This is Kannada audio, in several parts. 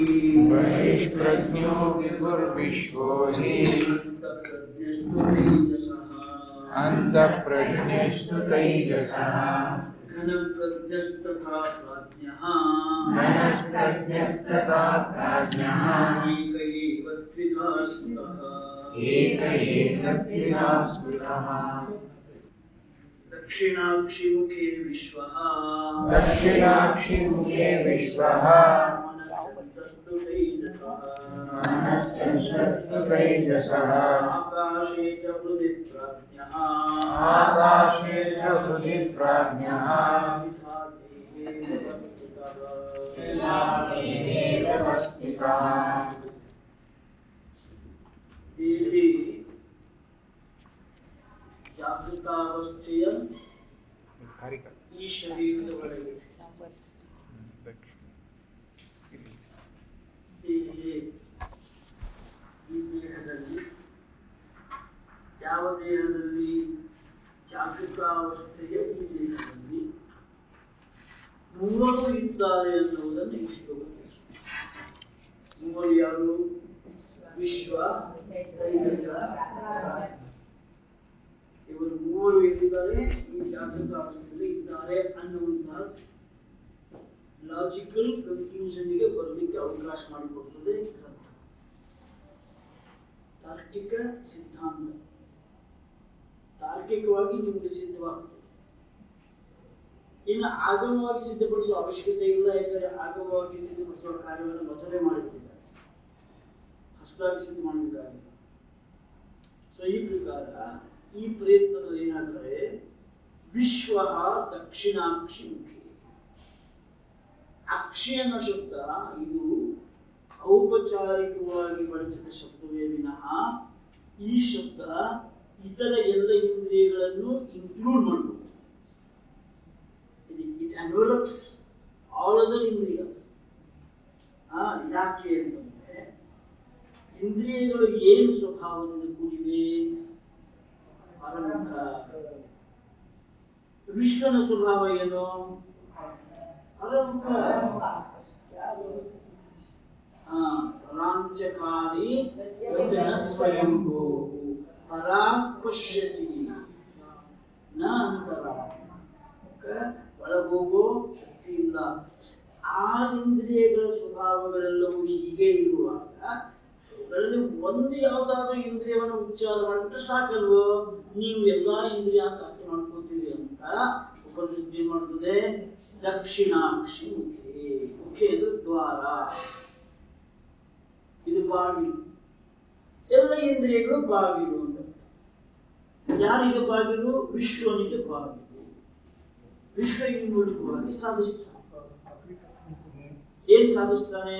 बहिष्प्रज्ञो विभुर्विश्वो हि अन्तःप्रज्ञस्तु तैजसः घनप्रज्ञस्तथा प्राज्ञः घनस्प्रज्ञस्तथा प्राज्ञः एक एव द्विधा स्मृतः एक एव द्विधा स्मृतः दक्षिणाक्षिमुखे विश्वः दक्षिणाक्षिमुखे विश्वः मनसस्तु तैजसः मनस्संसस्तु तैजसः आकाशे च हृदि प्राज्ञः आकाशे च हृदि प्राज्ञः विधाते व्यवस्थितः विधाते व्यवस्थितः ದೇಹಿ ಜಾಗೃತಾವಸ್ಥೆಯ ಈ ಶರೀರದ ಒಳಗೆ ದೇಹಿ ಈ ದೇಹದಲ್ಲಿ ಯಾವ ದೇಹದಲ್ಲಿ ಜಾಗೃತಾವಸ್ಥೆಯ ಈ ದೇಹದಲ್ಲಿ ಮೂವರು ಇದ್ದಾರೆ ಅನ್ನುವುದನ್ನು ಇಷ್ಟಪಡ್ತೀನಿ ಮೂವರು ಯಾರು ವಿಶ್ವ ತೈಜಸ ಇವರು ಮೂವರು ಎಲ್ಲಿದ್ದಾರೆ ಈ ಜಾಗೃತ ಅವಸ್ಥೆಯಲ್ಲಿ ಇದ್ದಾರೆ ಅನ್ನುವಂತಹ ಲಾಜಿಕಲ್ ಕನ್ಕ್ಲೂಷನ್ಗೆ ಬರಲಿಕ್ಕೆ ಅವಕಾಶ ಮಾಡಿಕೊಡ್ತದೆ ಗ್ರಂಥ ತಾರ್ಕಿಕ ಸಿದ್ಧಾಂತ ತಾರ್ಕಿಕವಾಗಿ ನಿಮಗೆ ಸಿದ್ಧವಾಗ್ತದೆ ಇನ್ನು ಆಗಮವಾಗಿ ಸಿದ್ಧಪಡಿಸುವ ಅವಶ್ಯಕತೆ ಇಲ್ಲ ಯಾಕಂದ್ರೆ ಆಗಮವಾಗಿ ಸಿದ್ಧಪಡಿಸುವ ಕಾರ್ಯವನ್ನು ಮೊದಲೇ ಮಾಡಿಬಿಟ್ಟಿದ್ದಾರೆ ಹೊಸದಾಗಿ ಸಿದ್ಧ ಮಾಡಬೇಕಾಗಿಲ್ಲ ಸೊ ಈ ಪ್ರಕಾರ ಈ ಪ್ರಯತ್ನದಲ್ಲಿ ಏನಾಗ್ತದೆ ವಿಶ್ವ ದಕ್ಷಿಣಾಕ್ಷಿ ಮುಖಿ ಅಕ್ಷಿ ಅನ್ನೋ ಶಬ್ದ ಇದು ಔಪಚಾರಿಕವಾಗಿ ಬಳಸಿದ ಶಬ್ದವೇ ವಿನಃ ಈ ಶಬ್ದ ಇತರ ಎಲ್ಲ ಇಂದ್ರಿಯಗಳನ್ನು ಇನ್ಕ್ಲೂಡ್ ಮಾಡಬಹುದು ಇಟ್ ಎನ್ವಲಪ್ಸ್ ಆಲ್ ಅದರ್ ಇಂದ್ರಿಯಸ್ ಆ ಯಾಕೆ ಅಂತಂದ್ರೆ ಇಂದ್ರಿಯಗಳು ಏನು ಸ್ವಭಾವದಿಂದ ಕೂಡಿವೆ ಪರಮುಖ ವಿಶ್ವನ ಸ್ವಭಾವ ಏನು ಪರಮುಖ ಆ, ಪರಾಂಚಕಾರಿ ಯಜ್ಞ ಸ್ವಯಂಭೂ ಪರಾಕ್ ಪಶ್ಯತಿ ನ ಅಂತರ ಒಳಗೋಗೋ ಶಕ್ತಿ ಇಲ್ಲ ಆ ಇಂದ್ರಿಯಗಳ ಸ್ವಭಾವಗಳೆಲ್ಲವೂ ಹೀಗೆ ಇರುವಾಗ ಅವುಗಳಲ್ಲಿ ಒಂದು ಯಾವುದಾದ್ರೂ ಇಂದ್ರಿಯವನ್ನು ಉಚ್ಚಾರ ಮಾಡಿಬಿಟ್ರೆ ಸಾಕಲ್ವೋ ನೀವು ಎಲ್ಲಾ ಇಂದ್ರಿಯ ಅಂತ ಅರ್ಥ ಮಾಡ್ಕೋತೀರಿ ಅಂತ ಉಪನಿಷತ್ತು ಏನ್ ಮಾಡ್ತದೆ ದಕ್ಷಿಣಾಕ್ಷಿ ಮುಖೆ ಮುಖೆ ಅಂದ್ರೆ ದ್ವಾರ ಇದು ಬಾಗಿಲು ಎಲ್ಲ ಇಂದ್ರಿಯಗಳು ಬಾಗಿಲು ಅಂತ ಯಾರಿಗೆ ಬಾಗಿಲು ವಿಶ್ವನಿಗೆ ಬಾಗಿಲು ವಿಶ್ವ ಈ ಮೂಲಕವಾಗಿ ಸಾಧಿಸ್ತಾನೆ ಏನ್ ಸಾಧಿಸ್ತಾನೆ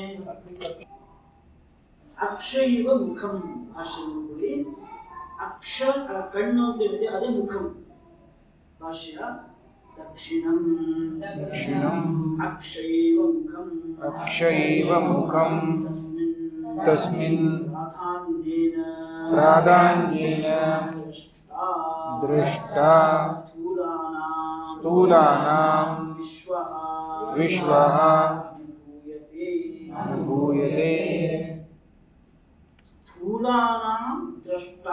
ಅಕ್ಷೈವ ಮುಖಂ ಭಾಷೆ ನೋಡಿ ಅಕ್ಷ ಆ ಕಣ್ಣು ಅಂತ ಏನಿದೆ ಅದೇ ಮುಖಂ ಭಾಷ್ಯ ದಕ್ಷಿಣಂ ದಕ್ಷಿಣಂ ಅಕ್ಷೈವ ಮುಖಂ ಅಕ್ಷೈವ ಮುಖಂ ತಸ್ಮಿನ್ ತಸ್ಮಿನ್ ಪ್ರಾಧಾನ್ಯೇನ ಪ್ರಾಧಾನ್ಯೇನ ದೃಷ್ಟಾ ದೃಷ್ಟಾ ಸ್ಥೂಲಾನಾಂ ಸ್ಥೂಲಾನಾಂ ವಿಶ್ವಃ ವಿಶ್ವಃ ಅನುಭೂಯತೆ ಅನುಭೂಯತೆ ಸ್ಥೂಲಾನಾಂ ದ್ರಷ್ಟ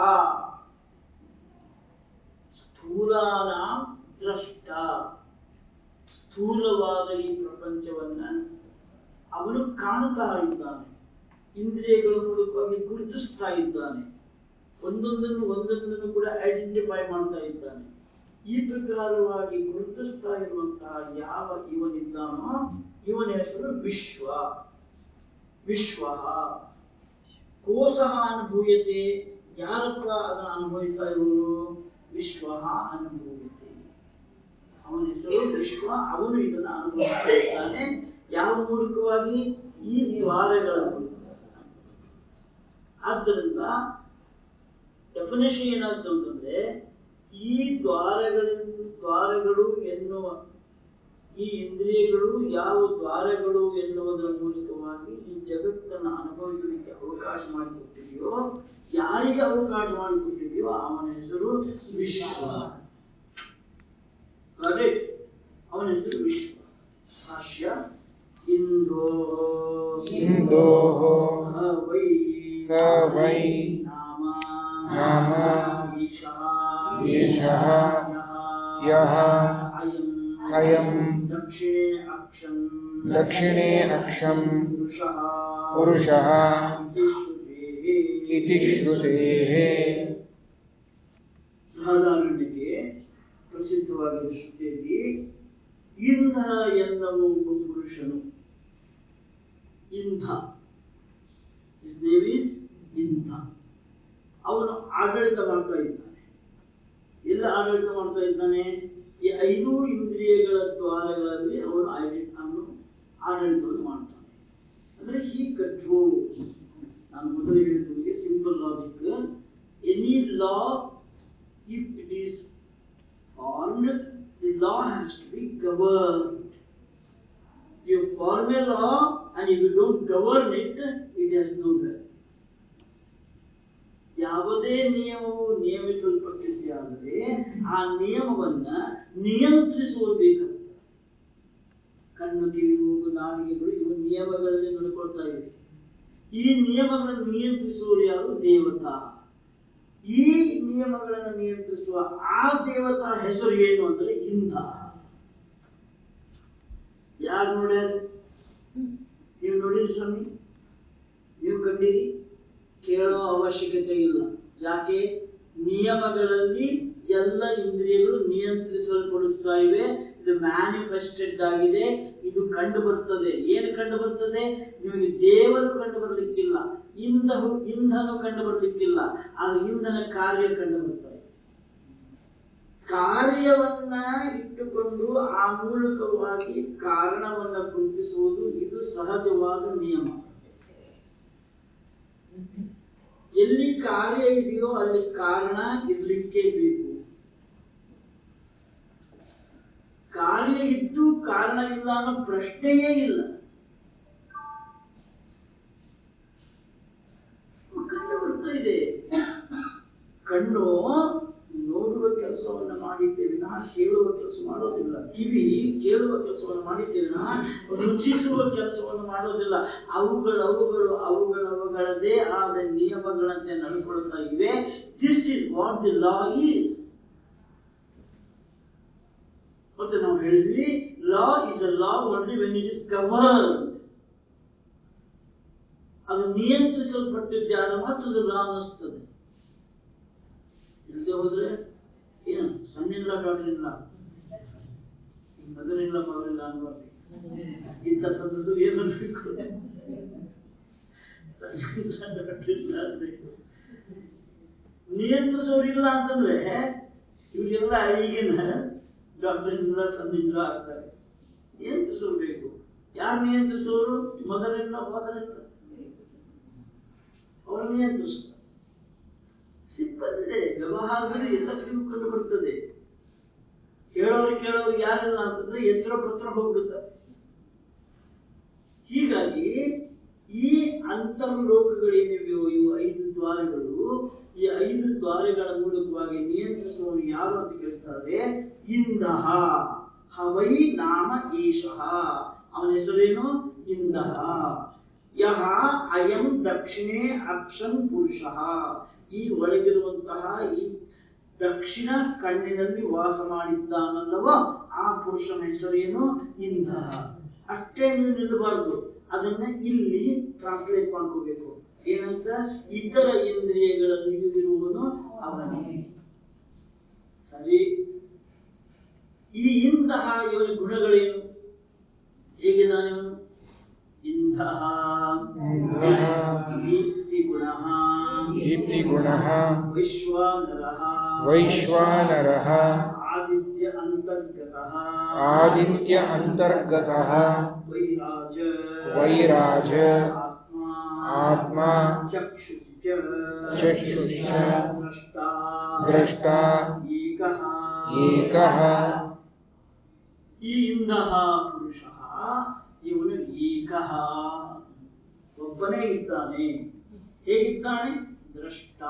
ಸ್ಥೂಲಾನಾಂ ದ್ರಷ್ಟ ಸ್ಥೂಲವಾದ ಈ ಪ್ರಪಂಚವನ್ನ ಅವನು ಕಾಣುತ್ತಾ ಇದ್ದಾನೆ ಇಂದ್ರಿಯಗಳ ಮೂಲಕವಾಗಿ ಗುರುತಿಸ್ತಾ ಇದ್ದಾನೆ ಒಂದೊಂದನ್ನು ಒಂದೊಂದನ್ನು ಕೂಡ ಐಡೆಂಟಿಫೈ ಮಾಡ್ತಾ ಇದ್ದಾನೆ ಈ ಪ್ರಕಾರವಾಗಿ ಗುರುತಿಸ್ತಾ ಇರುವಂತಹ ಯಾವ ಇವನಿದ್ದಾನೋ ಇವನ ಹೆಸರು ವಿಶ್ವ ವಿಶ್ವ ಕೋಸಃ ಅನುಭೂಯತೆ ಯಾರಪ್ಪ ಅದನ್ನು ಅನುಭವಿಸ್ತಾ ಇರುವುದು ವಿಶ್ವ ಅನುಭೂಯತೆ ಅವನ ಹೆಸರು ವಿಶ್ವ ಅವನು ಇದನ್ನು ಅನುಭವಿಸ್ತಾ ಇದ್ದಾನೆ ಯಾವ ಮೂಲಕವಾಗಿ ಈ ದ್ವಾರಗಳ ಮೂಲಕ ಆದ್ದರಿಂದ ಡೆಫಿನೇಷನ್ ಏನಾಗ್ತದೆ ಅಂತಂದ್ರೆ ಈ ದ್ವಾರಗಳಿಂದ ದ್ವಾರಗಳು ಎನ್ನುವ ಈ ಇಂದ್ರಿಯಗಳು ಯಾವ ದ್ವಾರಗಳು ಎನ್ನುವುದರ ಮೂಲಕವಾಗಿ ಈ ಜಗತ್ತನ್ನು ಅನುಭವಿಸಲಿಕ್ಕೆ ಅವಕಾಶ ಮಾಡಿಕೊಟ್ಟಿದೆಯೋ ಯಾರಿಗೆ ಅವಕಾಶ ಮಾಡಿಕೊಟ್ಟಿದೆಯೋ ಅವನ ಹೆಸರು ವಿಶ್ವ ಕರೆಕ್ಟ್ ಅವನ ಹೆಸರು ವಿಶ್ವ ಭಾಷ್ಯ ಇಂದೋ ಇಂದೋಃ ಹ ವೈ ಕ ವೈ ನಾಮ ನಾಮ ಈಶಃ ಈಶಃ ಯಃ ಯಃ ಅಯಂ ಅಯಂ ದಕ್ಷಿಣೆ ಅಕ್ಷಂ ದಕ್ಷಿಣೇ ಅಕ್ಷಂ ಪುರುಷಃ ಪುರುಷಃ ಇತಿ ಶ್ರುತೇಃ ಇತಿ ಶ್ರುತೇಃ ಬೃಹದಾರಣ್ಯಕ್ಕೆ ಪ್ರಸಿದ್ಧವಾದ ಶ್ರುತಿಯಲ್ಲಿ ಇಂಧ ಎನ್ನುವ ಒಬ್ಬ ಪುರುಷನು ಇಂಧ His name is ಇಂಧ ಅವನು ಆಡಳಿತ ಮಾಡ್ತಾ ಇದ್ದಾನೆ ಎಲ್ಲ ಆಡಳಿತ ಮಾಡ್ತಾ ಇದ್ದಾನೆ ಈ ಐದು ಇಂದ್ರಿಯಗಳ ದ್ವಾರಗಳಲ್ಲಿ ಅವನು ಆಡಳಿತ ಅವನು ಆಡಳಿತವನ್ನು ಮಾಡ್ತಾನೆ ಅಂದ್ರೆ ಈ ಕಂಟ್ರೋಲ್ಸ್ ನಾನು ಮೊದಲು ಹೇಳಿದ ನಿಮಗೆ simple logic any law if it is formed the law has to be governed You form a law and if you don't govern it, it has no value. ಯಾವುದೇ ನಿಯಮವು ನಿಯಮಿಸಲ್ಪಟ್ಟಿದೆ ಆದರೆ ಆ ನಿಯಮವನ್ನ ನಿಯಂತ್ರಿಸುವ ಬೇಕಾಗ್ತದೆ ಕಣ್ಣು ಕಿವಿ ಮೂಗು ನಾಲಿಗೆಗಳು ಇವು ನಿಯಮಗಳಲ್ಲಿ ನಡ್ಕೊಳ್ತಾ ಇವೆ ಈ ನಿಯಮಗಳನ್ನು ನಿಯಂತ್ರಿಸುವವರು ಯಾರು ದೇವತಾ ಈ ನಿಯಮಗಳನ್ನು ನಿಯಂತ್ರಿಸುವ ಆ ದೇವತಾ ಹೆಸರು ಏನು ಅಂದ್ರೆ ಇಂಧ ಯಾರು ನೋಡ್ಯಾರ ನೀವು ನೋಡಿರಿ ಸ್ವಾಮಿ ನೀವು ಕಂಡಿರಿ ಕೇಳೋ ಅವಶ್ಯಕತೆ ಇಲ್ಲ ಯಾಕೆ ನಿಯಮಗಳಲ್ಲಿ ಎಲ್ಲ ಇಂದ್ರಿಯಗಳು ನಿಯಂತ್ರಿಸಲ್ಪಡುತ್ತಾ ಇವೆ ಇದು ಮ್ಯಾನಿಫೆಸ್ಟೆಡ್ ಆಗಿದೆ ಇದು ಕಂಡು ಬರ್ತದೆ ಏನು ಕಂಡು ಬರ್ತದೆ ನಿಮಗೆ ದೇವರು ಕಂಡು ಬರ್ಲಿಕ್ಕಿಲ್ಲ ಇಂಧು ಇಂಧನು ಕಂಡು ಬರ್ಲಿಕ್ಕಿಲ್ಲ ಆದ್ರೆ ಇಂಧನ ಕಾರ್ಯ ಕಂಡು ಬರ್ತಾ ಇದೆ ಕಾರ್ಯವನ್ನ ಇಟ್ಟುಕೊಂಡು ಆ ಮೂಲಕವಾಗಿ ಕಾರಣವನ್ನ ಗುರುತಿಸುವುದು ಇದು ಸಹಜವಾದ ನಿಯಮ ಎಲ್ಲಿ ಕಾರ್ಯ ಇದೆಯೋ ಅಲ್ಲಿ ಕಾರಣ ಇರ್ಲಿಕ್ಕೆ ಬೇಕು ಕಾರ್ಯ ಇದ್ದು ಕಾರಣ ಇಲ್ಲ ಅನ್ನೋ ಪ್ರಶ್ನೆಯೇ ಇಲ್ಲ ಕಂಡು ಬರ್ತಾ ಇದೆ ಕಣ್ಣು ನೋಡುವ ಕೆಲಸವನ್ನು ಮಾಡಿದ್ದೆ ವಿನಃ ಕೇಳುವ ಕೆಲಸ ಮಾಡೋದಿಲ್ಲ ಕಿವಿ ಕೇಳುವ ಕೆಲಸವನ್ನು ಮಾಡಿದ್ದೆ ವಿನಃ ರುಚಿಸುವ ಕೆಲಸವನ್ನು ಮಾಡೋದಿಲ್ಲ ಅವುಗಳು ಅವುಗಳು ಅವುಗಳ ಅವುಗಳದೇ ಆದ ನಿಯಮಗಳಂತೆ ನಡ್ಕೊಳ್ತಾ ಇವೆ this is what the law is ಮತ್ತೆ ನಾವು ಹೇಳಿದ್ವಿ law is a law only when it is govern ಅದು ನಿಯಂತ್ರಿಸಲ್ಪಟ್ಟಿದ್ದೆ ಆದ ಮಾತ್ರ ಅದು ಲಾ ಅನ್ನಿಸ್ತದೆ ಇಲ್ಲದೆ ಹೋದ್ರೆ ಏನು ಸಣ್ಣಿಲ್ಲ ಡಾಕ್ಟರ್ ಮದರಿಲ್ಲ ಮಗಳಿಲ್ಲ ಅನ್ಬಾರ್ದು ಇಂಥ ಸಂದರ್ಭ ಏನು ಅನ್ಬೇಕು ಸಣ್ಣಿಲ್ಲ ಡಾಕ್ಟರ್ ಇಲ್ಲ ಅನ್ಬೇಕು ನಿಯಂತ್ರಿಸೋರಿಲ್ಲ ಅಂತಂದ್ರೆ ಇವರೆಲ್ಲ ಈಗಿನ ಡಾಕ್ಟರ್ ಇಲ್ಲ ಸಣ್ಣಿಲ್ಲ ಆಗ್ತಾರೆ ನಿಯಂತ್ರಿಸಬೇಕು ಯಾರು ನಿಯಂತ್ರಿಸೋರು ಮದರಿಲ್ಲ ಫಾದರಿಲ್ಲ ಅವರು ನಿಯಂತ್ರಿಸ್ತಾರೆ ಸಿಂಪಲ್ ಇದೆ ವ್ಯವಹಾರದಲ್ಲಿ ಎಲ್ಲ ಕಡೆಗೂ ಕಂಡು ಬರ್ತದೆ ಹೇಳೋರು ಕೇಳೋರು ಯಾರಿಲ್ಲ ಅಂತಂದ್ರೆ ಎತ್ತರ ಪತ್ರ ಹೋಗ್ಬಿಡುತ್ತಾರೆ ಹೀಗಾಗಿ ಈ ಅಂತರ್ಲೋಕಗಳೇನಿವೆಯೋ ಇವು ಐದು ದ್ವಾರಗಳು ಈ ಐದು ದ್ವಾರಗಳ ಮೂಲಕವಾಗಿ ನಿಯಂತ್ರಿಸುವವರು ಯಾರು ಅಂತ ಕೇಳ್ತಾರೆ ಇಂದಹ ಹವೈ ನಾಮ ಏಷಃ ಅವನ ಹೆಸರೇನು ಇಂದಹ ಯಹ ಅಯಂ ದಕ್ಷಿಣೆ ಅಕ್ಷಂ ಪುರುಷಃ ಈ ಒಳಗಿರುವಂತಹ ಈ ದಕ್ಷಿಣ ಕಣ್ಣಿನಲ್ಲಿ ವಾಸ ಮಾಡಿದ್ದಾನಲ್ಲವ ಆ ಪುರುಷನ ಹೆಸರೇನು ಇಂತಹ ಅಷ್ಟೇ ನೀವು ನಿಲ್ಲಬಾರ್ದು ಅದನ್ನ ಇಲ್ಲಿ ಟ್ರಾನ್ಸ್ಲೇಟ್ ಮಾಡ್ಕೋಬೇಕು ಏನಂತ ಇತರ ಇಂದ್ರಿಯಗಳಲ್ಲಿಯೂ ಇರುವವನು ಅವನೇ ಸರಿ ಈ ಇಂತಹ ಇವನ ಗುಣಗಳೇನು ಹೇಗಿದ್ದಾನೆ ಇವನು ಇಂತಹ ಇಂದ್ರಃ ದೀಪ್ತಿ ಗುಣ ದೀಪ್ತಿಗುಣಃ ವೈಶ್ವಾನರಃ ವೈಶ್ವಾನರಃ ಆದಿತ್ಯ ಅಂತರ್ಗತಃ ಆದಿತ್ಯ ಅಂತರ್ಗತಃ ವೈರಾಜ ವೈರಾಜ ಆತ್ಮ ಆತ್ಮ ಚಕ್ಷುಷಿ ಚ ಚಕ್ಷುಶ್ಚ ದ್ರಷ್ಟಾ ದ್ರಷ್ಟಾ ಏಕಃ ಏಕಃ ಈ ಇಂತಹ ಪುರುಷ ಇವನು ಏಕಃ ಒಬ್ಬನೇ ಇದ್ದಾನೆ ಹೇಗಿದ್ದಾನೆ ದ್ರಷ್ಟ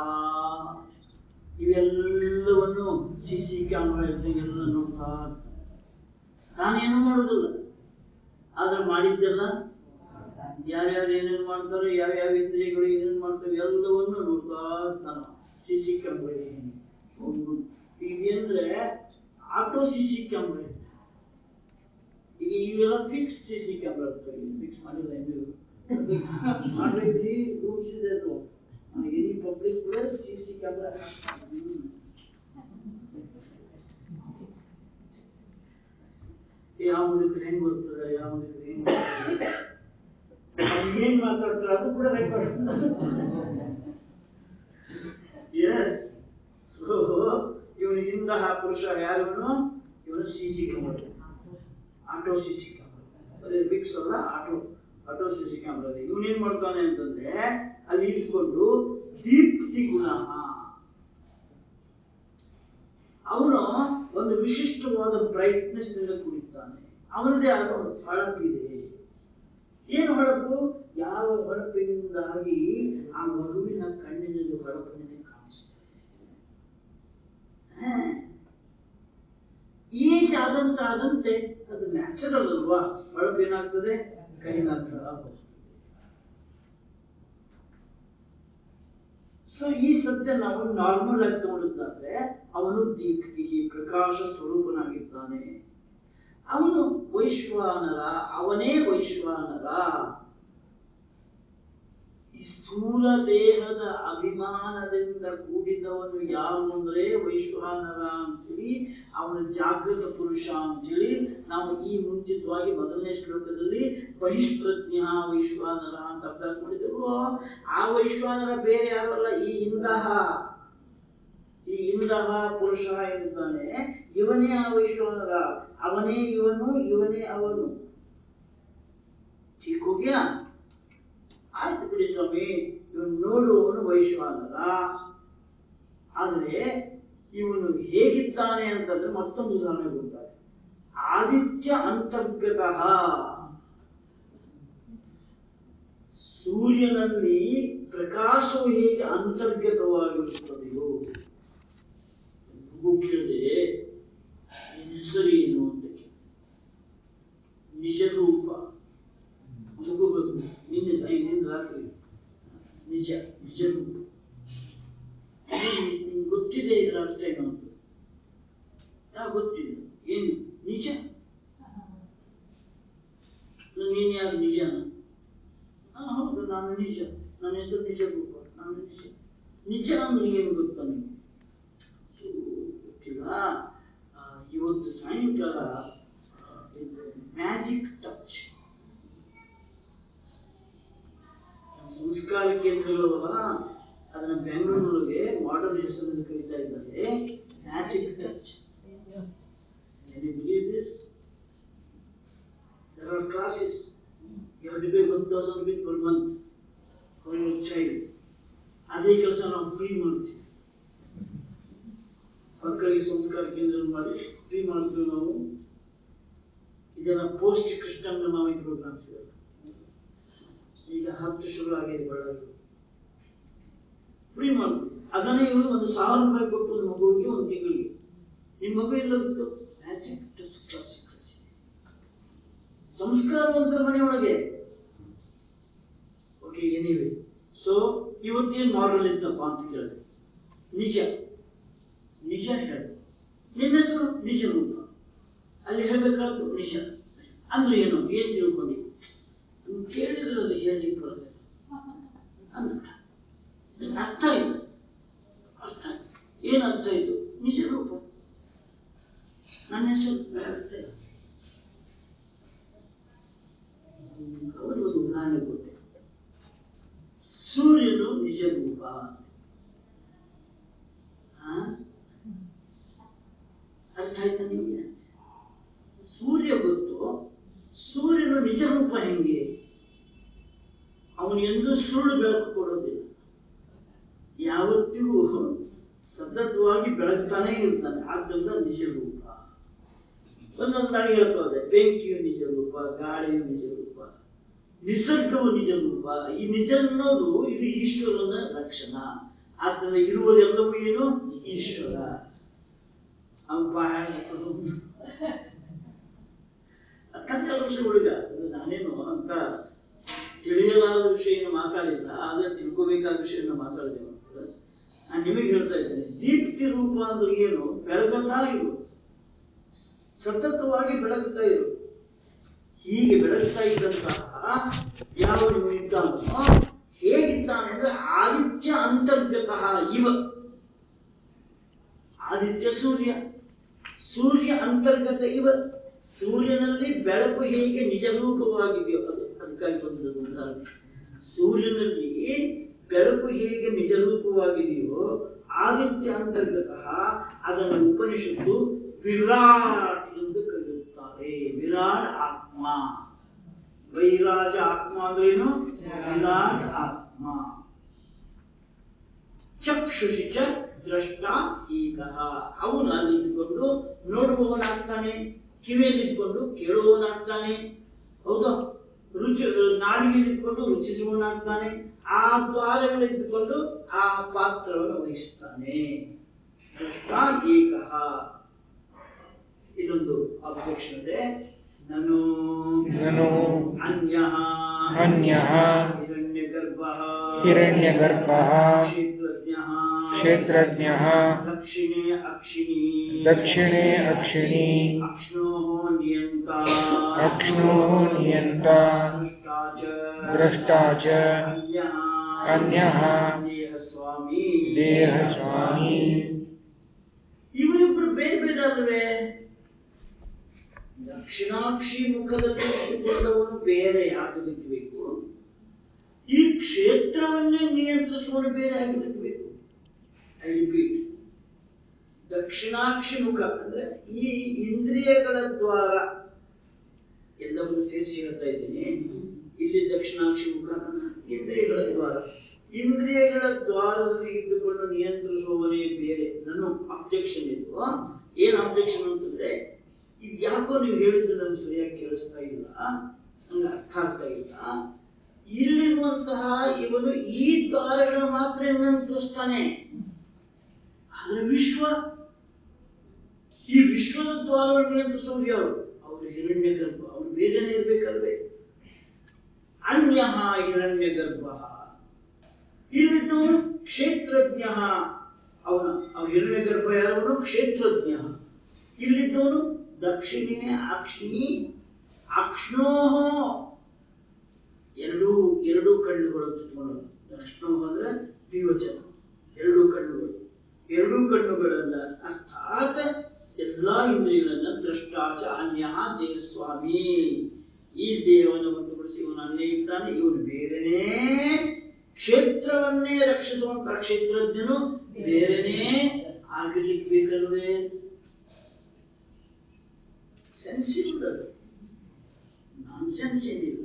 ಇವೆಲ್ಲವನ್ನು ಸಿ ಸಿ ಕ್ಯಾಮ್ರಾ ಇದ್ದ ಎಲ್ಲ ನೋಡ್ತಾ ಇರ್ತಾನೆ. ತಾನೇನು ಮಾಡುವುದಿಲ್ಲ ಆದ್ರೆ ಮಾಡಿದ್ದೆಲ್ಲ ಯಾರ್ಯಾರು ಏನೇನು ಮಾಡ್ತಾರೋ ಯಾವ್ಯಾವ ಇಂದ್ರಿಯಗಳು ಏನೇನು ಮಾಡ್ತಾವೆ ಎಲ್ಲವನ್ನು ನೋಡ್ತಾ ಇರ್ತಾನ ಸಿ ಸಿ ಕ್ಯಾಮ್ರಾ ಇದೇಂದ್ರೆ ಆಟೋ ಸಿ ಸಿ ಕ್ಯಾಮ್ರಾ ಈಗ ಇವೆಲ್ಲ ಫಿಕ್ಸ್ ಸಿ ಸಿ ಕ್ಯಾಮ್ರಾ ಇರ್ತವೆ ಫಿಕ್ಸ್ ಮಾಡಿಲ್ಲ ನೀವು ಮಾಡ್ಬೇಕ್ರಿ ರೂಲ್ಸ್ ಇದೆ ಅದು any public place C C camera ಯಾವ ಮುದುಕರು ಹೆಂಗ್ ಬರ್ತಾರೆ ಯಾವ ಮುದುಕರು ಹೆಂಗ್ ಬರ್ತಾರೆ ಅವ್ರು ಏನ್ ಮಾತಾಡ್ತಾರೆ ಅದು ಕೂಡ ರೆಕಾರ್ಡ್ ಎಸ್ ಸೊ ಇವನು ಇಂತಹ ಪುರುಷ ಯಾರವನು ಇವನು C C camera auto C C camera ಬರೀ ಬಿಕ್ಸ್ ಅಲ್ಲ auto auto C C camera ಇವನೇನ್ ಮಾಡ್ತಾನೆ ಅಂತಂದ್ರೆ ಅಲ್ಲಿ ಇಟ್ಕೊಂಡು ದೀಪ್ತಿ ಗುಣ ಅವನು ಒಂದು ವಿಶಿಷ್ಟವಾದ ಬ್ರೈಟ್ನೆಸ್ ನಿಂದ ಕೂಡಿದ್ದಾನೆ ಅವನದೇ ಆದ ಒಂದು ಹೊಳಪಿದೆ ಏನು ಹೊಳಪು ಯಾವ ಹೊಳಪಿನಿಂದಾಗಿ ಆ ಮಗುವಿನ ಕಣ್ಣಿನಲ್ಲಿ ಹೊಳಪಿನಲ್ಲಿ ಕಾಣಿಸ್ತದೆ ಏಜ್ ಆದಂತಾದಂತೆ ಅದು ನ್ಯಾಚುರಲ್ ಅಲ್ವಾ ಹೊಳಪು ಏನಾಗ್ತದೆ ಕಡಿಮೆ ಆಗ್ತಾ ಹೋಗ್ತದೆ ಸೊ ಈ ಸದ್ಯ ನಾವು ನಾರ್ಮಲ್ ಆಗಿ ತಗೊಂಡಿದ್ದಾದ್ರೆ ಅವನು ದೀಪ್ತಿ ಪ್ರಕಾಶ ಸ್ವರೂಪನಾಗಿದ್ದಾನೆ ಅವನು ವೈಶ್ವಾನರ ಅವನೇ ವೈಶ್ವಾನರ ಈ ಸ್ಥೂಲ ದೇಹದ ಅಭಿಮಾನದಿಂದ ಕೂಡಿದವನು ಯಾರು ಅಂದ್ರೆ ವೈಶ್ವಾನರ ಅಂತೇಳಿ ಅವನ ಜಾಗೃತ ಪುರುಷ ಅಂತೇಳಿ ನಾವು ಈ ಮುಂಚಿತವಾಗಿ ಮೊದಲನೇ ಶ್ಲೋಕದಲ್ಲಿ ಬಹಿಷ್ಪ್ರಜ್ಞ ವೈಶ್ವಾನರ ಅಂತ ಅಭ್ಯಾಸ ಮಾಡಿದೆವು ಆ ವೈಶ್ವಾನರ ಬೇರೆ ಯಾರಲ್ಲ ಈ ಇಂತಹ ಈ ಇಂತಹ ಪುರುಷ ಇರ್ತಾನೆ ಇವನೇ ಆ ವೈಶ್ವಾನರ ಅವನೇ ಇವನು ಇವನೇ ಅವನು ಠೀಕ್ ಹೋಗ್ಯಾ ಆಯ್ತು ಬಿಡಿ ಸ್ವಾಮಿ ಇವನು ನೋಡುವವನು ವೈಶ್ವಾನರ ಆದ್ರೆ ಇವನು ಹೇಗಿದ್ದಾನೆ ಅಂತಂದ್ರೆ ಮತ್ತೊಂದು ಉದಾಹರಣೆ ಕೊಡ್ತಾರೆ ಆದಿತ್ಯ ಅಂತರ್ಗತಃ ಸೂರ್ಯನಲ್ಲಿ ಪ್ರಕಾಶವು ಹೇಗೆ ಅಂತರ್ಗತವಾಗಿರುತ್ತದೆಯೋ ಮಗು ಕೇಳಿದೆ ನಿನ್ನ ಹೆಸರು ಏನು ಅಂತ ಕೇಳಿದೆ. ನಿಜ ರೂಪ ಮಗು ಬಂದು ನಿನ್ನೆ ಸಾಯ- ನಿನ್ನೆ ರಾತ್ರಿ ನಿಜ ನಿಜ ರೂಪ ನಿಮ್ಗೆ ಗೊತ್ತಿದೆ ಇದರ ಅರ್ಥ ಏನು ಅಂತ ಯಾವ ಗೊತ್ತಿಲ್ಲ ಏನು ನಿಜ ನೀನು ಯಾರು ನಿಜನ ಹಾ ಹೌದು ನಾನು ನಿಜ ನನ್ನ ಹೆಸರು ನಿಜ ರೂಪ ನಾನು ನಿಜ ನಿಜ ಅಂದ್ರೆ ಏನು ಗೊತ್ತಾ ನಿಮಗೆ ಗೊತ್ತಿಲ್ಲ ಆ, ಇವತ್ತು ಸಾಯಂಕಾಲ ಮ್ಯಾಜಿಕ್ ಟಚ್ ಸಂಸ್ಕಾರ ಕೇಂದ್ರಗಳವಲ್ಲ ಅದನ್ನ ಬೆಂಗಳೂರಿಗೆ ಮಾಡರ್ನ್ ಹೆಸರಿನಲ್ಲಿ ಕರೀತಾ ಇದ್ದಾರೆ magic touch Can you believe this? There are classes. You have to pay 1000 rupees per month for your child. ಅದೇ ಕೆಲಸ ನಾವು ಫ್ರೀ ಮಾಡ್ತೀವಿ ಮಕ್ಕಳಿಗೆ ಸಂಸ್ಕಾರ ಕೇಂದ್ರ ಮಾಡಿ ಫ್ರೀ ಮಾಡ್ತೀವಿ ನಾವು ಇದೆಲ್ಲ ಪೋಸ್ಟ್ ಕೃಷ್ಣನ ನಾವು ಪ್ರೋಗ್ರಾಮ್ಸ್ ಇದೆಲ್ಲ ಈಗ ಹತ್ತು ಶುರು ಆಗಿದೆ ಬಳ್ಳಾರಿ ಫ್ರೀ ಮಾಡ್ತೀವಿ ಅದನ್ನೇ ಇವರು ಒಂದು ಸಾವಿರ ರೂಪಾಯಿ ಕೊಟ್ಟು ಒಂದು ಮಗುವಿಗೆ ಒಂದು ತಿಂಗಳಿಗೆ ನಿಮ್ಮ ಮಗು ಎಲ್ಲೋಗಿತ್ತು ಮ್ಯಾಜಿಕ್ ಟಚ್ ಕ್ಲಾಸ್ ಸಂಸ್ಕಾರವಂತರ ಮನೆಯೊಳಗೆ ಓಕೆ ಎನಿವೆ ಸೊ ಇವತ್ತೇನು ಮಾಡಲ್ ಇತ್ತಪ್ಪ ಅಂತ ಕೇಳಿದೆ ನಿಜ ನಿಜ ಹೇಳು ನಿನ್ನ ಹೆಸರು ನಿಜ ರೂಪ ಅಲ್ಲಿ ಹೇಳ್ಬೇಕಾದ್ದು ನಿಜ ಅಂದ್ರೆ ಏನು ಏನ್ ತಿಳ್ಕೊಂಡಿ ನೀವು ಕೇಳಿದ್ರೆ ಅದು ಹೇಳಲಿಕ್ಕೆ ಬರ್ತದೆ ಅಂದ್ಬಿಟ್ಟ ನಿಮ್ಗೆ ಅರ್ಥ ಇಲ್ಲ ಅರ್ಥ ಇಲ್ಲ. ಏನ್ ಅರ್ಥ ಇದು ನಿಜ ರೂಪ ನನ್ನ ಹೆಸರು ಅರ್ಥ ಇಲ್ಲ ಅವರು ಒಂದು ಉದಾಹರಣೆ ಕೊಟ್ಟೆ ಸೂರ್ಯನು ನಿಜ ರೂಪ ಹಾ? ಅರ್ಥ ಆಯ್ತಾ ನಿಮಗೆ ಸೂರ್ಯ ಗೊತ್ತು ಸೂರ್ಯನು ನಿಜ ರೂಪ ಹೆಂಗೆ ಅವನು ಎಂದೂ ಸುಳ್ಳು ಬೆಳಕು ಕೊಡೋದಿಲ್ಲ ಯಾವತ್ತಿಗೂ ಸತತವಾಗಿ ಬೆಳಗ್ತಾನೇ ಇರ್ತಾನೆ ಆದ್ದರಿಂದ ನಿಜ ರೂಪ ಒಂದೊಂದಾಗಿ ಹೇಳ್ತಾ ಹೋದೆ ಬೆಂಕಿಯು ನಿಜ ರೂಪ ಗಾಳಿಯು ನಿಜ ರೂಪ ನಿಸರ್ಗವು ನಿಜ ರೂಪ ಈ ನಿಜ ಅನ್ನೋದು ಇದು ಈಶ್ವರನ ಲಕ್ಷಣ ಆದ್ದರಿಂದ ಇರುವುದೆಲ್ಲವೂ ಏನು ಈಶ್ವರ ಅವ್ನು ಬಾಯಾಗ ಹಾಕೊಂಡು ಅರ್ಥ ಹನ್ನೆರಡು ವರ್ಷ ಹುಡುಗ ಅದು ನಾನೇನು ಅಂತ ತಿಳಿಯಲಾದ ವಿಷಯವನ್ನು ಮಾತಾಡಿಲ್ಲ ಆದ್ರೆ ತಿಳ್ಕೋಬೇಕಾದ ವಿಷಯವನ್ನು ಮಾತಾಡಿದೆ ಮಾತ್ರ ನಾನು ನಿಮಗೆ ಹೇಳ್ತಾ ಇದ್ದೇನೆ ದೀಪ್ತಿ ರೂಪ ಅಂದ್ರೆ ಏನು ಬೆಳಗುತ್ತಾ ಇರು ಸತತವಾಗಿ ಬೆಳಗುತ್ತಾ ಇರು ಹೀಗೆ ಬೆಳಗ್ತಾ ಇದ್ದಂತಹ ಯಾವ ಇದ್ದಾನೋ ಹೇಗಿದ್ದಾನೆ ಅಂದ್ರೆ ಆದಿತ್ಯ ಅಂತರ್ಗತಃ ಇವ ಆದಿತ್ಯ ಸೂರ್ಯ ಸೂರ್ಯ ಅಂತರ್ಗತ ಇವ ಸೂರ್ಯನಲ್ಲಿ ಬೆಳಕು ಹೇಗೆ ನಿಜ ರೂಪವಾಗಿದೆಯೋ ಅದು ಅದಕ್ಕಾಗಿ ಬಂದದ್ದು ಉದಾಹರಣೆ ಸೂರ್ಯನಲ್ಲಿ ಬೆಳಕು ಹೇಗೆ ನಿಜ ರೂಪವಾಗಿದೆಯೋ ಆದಿತ್ಯ ಅಂತರ್ಗತಃ ಅದನ್ನು ಉಪನಿಷತ್ತು ವಿರಾಟ್ ಎಂದು ಕರೆಯುತ್ತಾರೆ ವಿರಾಟ್ ಆತ್ಮ ವೈರಾಜ ಆತ್ಮ ಅಂದ್ರೇನು ವಿರಾಟ್ ಆತ್ಮ ಚಕ್ಷುಷಿ ಚ ದ್ರಷ್ಟ ಈಗ ಅವನು ಅಲ್ಲಿ ನಿಂತ್ಕೊಂಡು ನೋಡುವವನಾಗ್ತಾನೆ ಕಿವಿಯಲ್ಲಿ ನಿಂತ್ಕೊಂಡು ಕೇಳುವವನಾಗ್ತಾನೆ ಹೌದಾ ರುಚಿ ನಾಡಿಗೆ ನಿಂತ್ಕೊಂಡು ರುಚಿಸುವವನಾಗ್ತಾನೆ ಆ ದ್ವಾರಗಳಿದ್ದುಕೊಂಡು ಆ ಪಾತ್ರವನ್ನು ವಹಿಸ್ತಾನೆ ದ್ರಷ್ಟ ಏಕ ಇನ್ನೊಂದು ಅಬ್ಜೆಕ್ಷನ್ ಇದೆ ನಾನು ನನು ಅನ್ಯಃ ಅನ್ಯಃ ಹಿರಣ್ಯಗರ್ಭಃ ಹಿರಣ್ಯಗರ್ಭಃ ಕ್ಷೇತ್ರಜ್ಞಃ ಕ್ಷೇತ್ರಜ್ಞಃ ದಕ್ಷಿಣೆ ಅಕ್ಷಿಣಿ ದಕ್ಷಿಣೆ ಅಕ್ಷಿಣಿ ಅಕ್ಷ್ಣೋಃ ನಿಯಂತ ಅಕ್ಷ್ಣೋ ನಿಯಂತ ದೃಷ್ಟಾ ಚ ದ್ರಷ್ಟಾ ಚ ಅನ್ಯಃ ಅನ್ಯಃ ದೇಹ ಸ್ವಾಮಿ ದೇಹ ಸ್ವಾಮಿ ಇವರಿಬ್ರು ಬೇರೆ ಬೇರೆ ಅಲ್ವೇ ದಕ್ಷಿಣಾಕ್ಷಿ ಮುಖದಲ್ಲಿ ಇಟ್ಟುಕೊಂಡವನು ಬೇರೆ ಆಗಲಿಕ್ಕೆ ಬೇಕು ಈ ಕ್ಷೇತ್ರವನ್ನೇ ನಿಯಂತ್ರಿಸುವನು ಬೇರೆ ಆಗಲಿಕ್ಕೆ ಬೇಕು ಐ ರಿಪೀಟ್ ದಕ್ಷಿಣಾಕ್ಷಿ ಮುಖ ಅಂದ್ರೆ ಈ ಇಂದ್ರಿಯಗಳ ದ್ವಾರ ಎಲ್ಲವನ್ನು ಸೇರಿಸಿ ಹೇಳ್ತಾ ಇದ್ದೀನಿ ಇಲ್ಲಿ ದಕ್ಷಿಣಾಕ್ಷಿ ಮುಖ ಇಂದ್ರಿಯಗಳ ದ್ವಾರ ಇಂದ್ರಿಯಗಳ ದ್ವಾರದಲ್ಲಿ ಇದ್ದುಕೊಂಡು ನಿಯಂತ್ರಿಸುವವನೇ ಬೇರೆ ನನ್ನ ಅಬ್ಜೆಕ್ಷನ್ ಇದು ಏನ್ ಅಬ್ಜೆಕ್ಷನ್ ಅಂತಂದ್ರೆ ಇದು ಯಾಕೋ ನೀವು ಹೇಳಿದ್ದು ನನಗೆ ಸರಿಯಾಗಿ ಕೇಳಿಸ್ತಾ ಇಲ್ಲ ನಂಗೆ ಅರ್ಥ ಆಗ್ತಾ ಇಲ್ಲ ಇಲ್ಲಿರುವಂತಹ ಇವನು ಈ ದ್ವಾರಗಳನ್ನು ಮಾತ್ರ ನಿಯಂತ್ರಿಸ್ತಾನೆ ಆದ್ರೆ ವಿಶ್ವ ಈ ವಿಶ್ವದ ದ್ವಾರವನ್ನು ನಿಯಂತ್ರಿಸೋರು ಯಾರು ಅವರು ಹಿರಣ್ಯ ಗರ್ಭ ಅವರು ಬೇರೆನೇ ಇರ್ಬೇಕಲ್ವೇ ಅನ್ಯ ಹಿರಣ್ಯ ಗರ್ಭ ಇಲ್ಲಿದ್ದವನು ಕ್ಷೇತ್ರಜ್ಞ ಅವನ ಅವ ಹಿರಣ್ಯ ಗರ್ಭ ಯಾರವನು ಕ್ಷೇತ್ರಜ್ಞ ಇಲ್ಲಿದ್ದವನು ದಕ್ಷಿಣೆ ಅಕ್ಷಿಣಿ ಅಕ್ಷ್ಣೋ ಎರಡೂ ಎರಡೂ ಕಣ್ಣುಗಳು ತುತ್ಕೊಂಡು ಅಕ್ಷ್ಣೋ ಅಂದ್ರೆ ದ್ವಿವಚನ ಎರಡೂ ಕಣ್ಣುಗಳು ಎರಡೂ ಕಣ್ಣುಗಳನ್ನ ಅರ್ಥಾತ್ ಎಲ್ಲಾ ಇಂದ್ರಿಯಗಳನ್ನ ದ್ರಷ್ಟಾಚ ಅನ್ಯ ದೇಹ ಸ್ವಾಮಿ ಈ ದೇಹವನ್ನು ಹೊರತುಪಡಿಸಿ ಇವನು ಅನ್ಯ ಇದ್ದಾನೆ ಇವನು ಬೇರೆನೇ ಕ್ಷೇತ್ರವನ್ನೇ ರಕ್ಷಿಸುವಂತಹ ಕ್ಷೇತ್ರಜ್ಞನು ಬೇರೆನೇ ಆಗಿರ್ಲಿಕ್ಕೆ ಬೇಕಲ್ವೇ ಸೆನ್ಸಿಬಲ್ ಅದು ನಾನ್ ಸೆನ್ಸ್ ಏನಿಲ್ಲ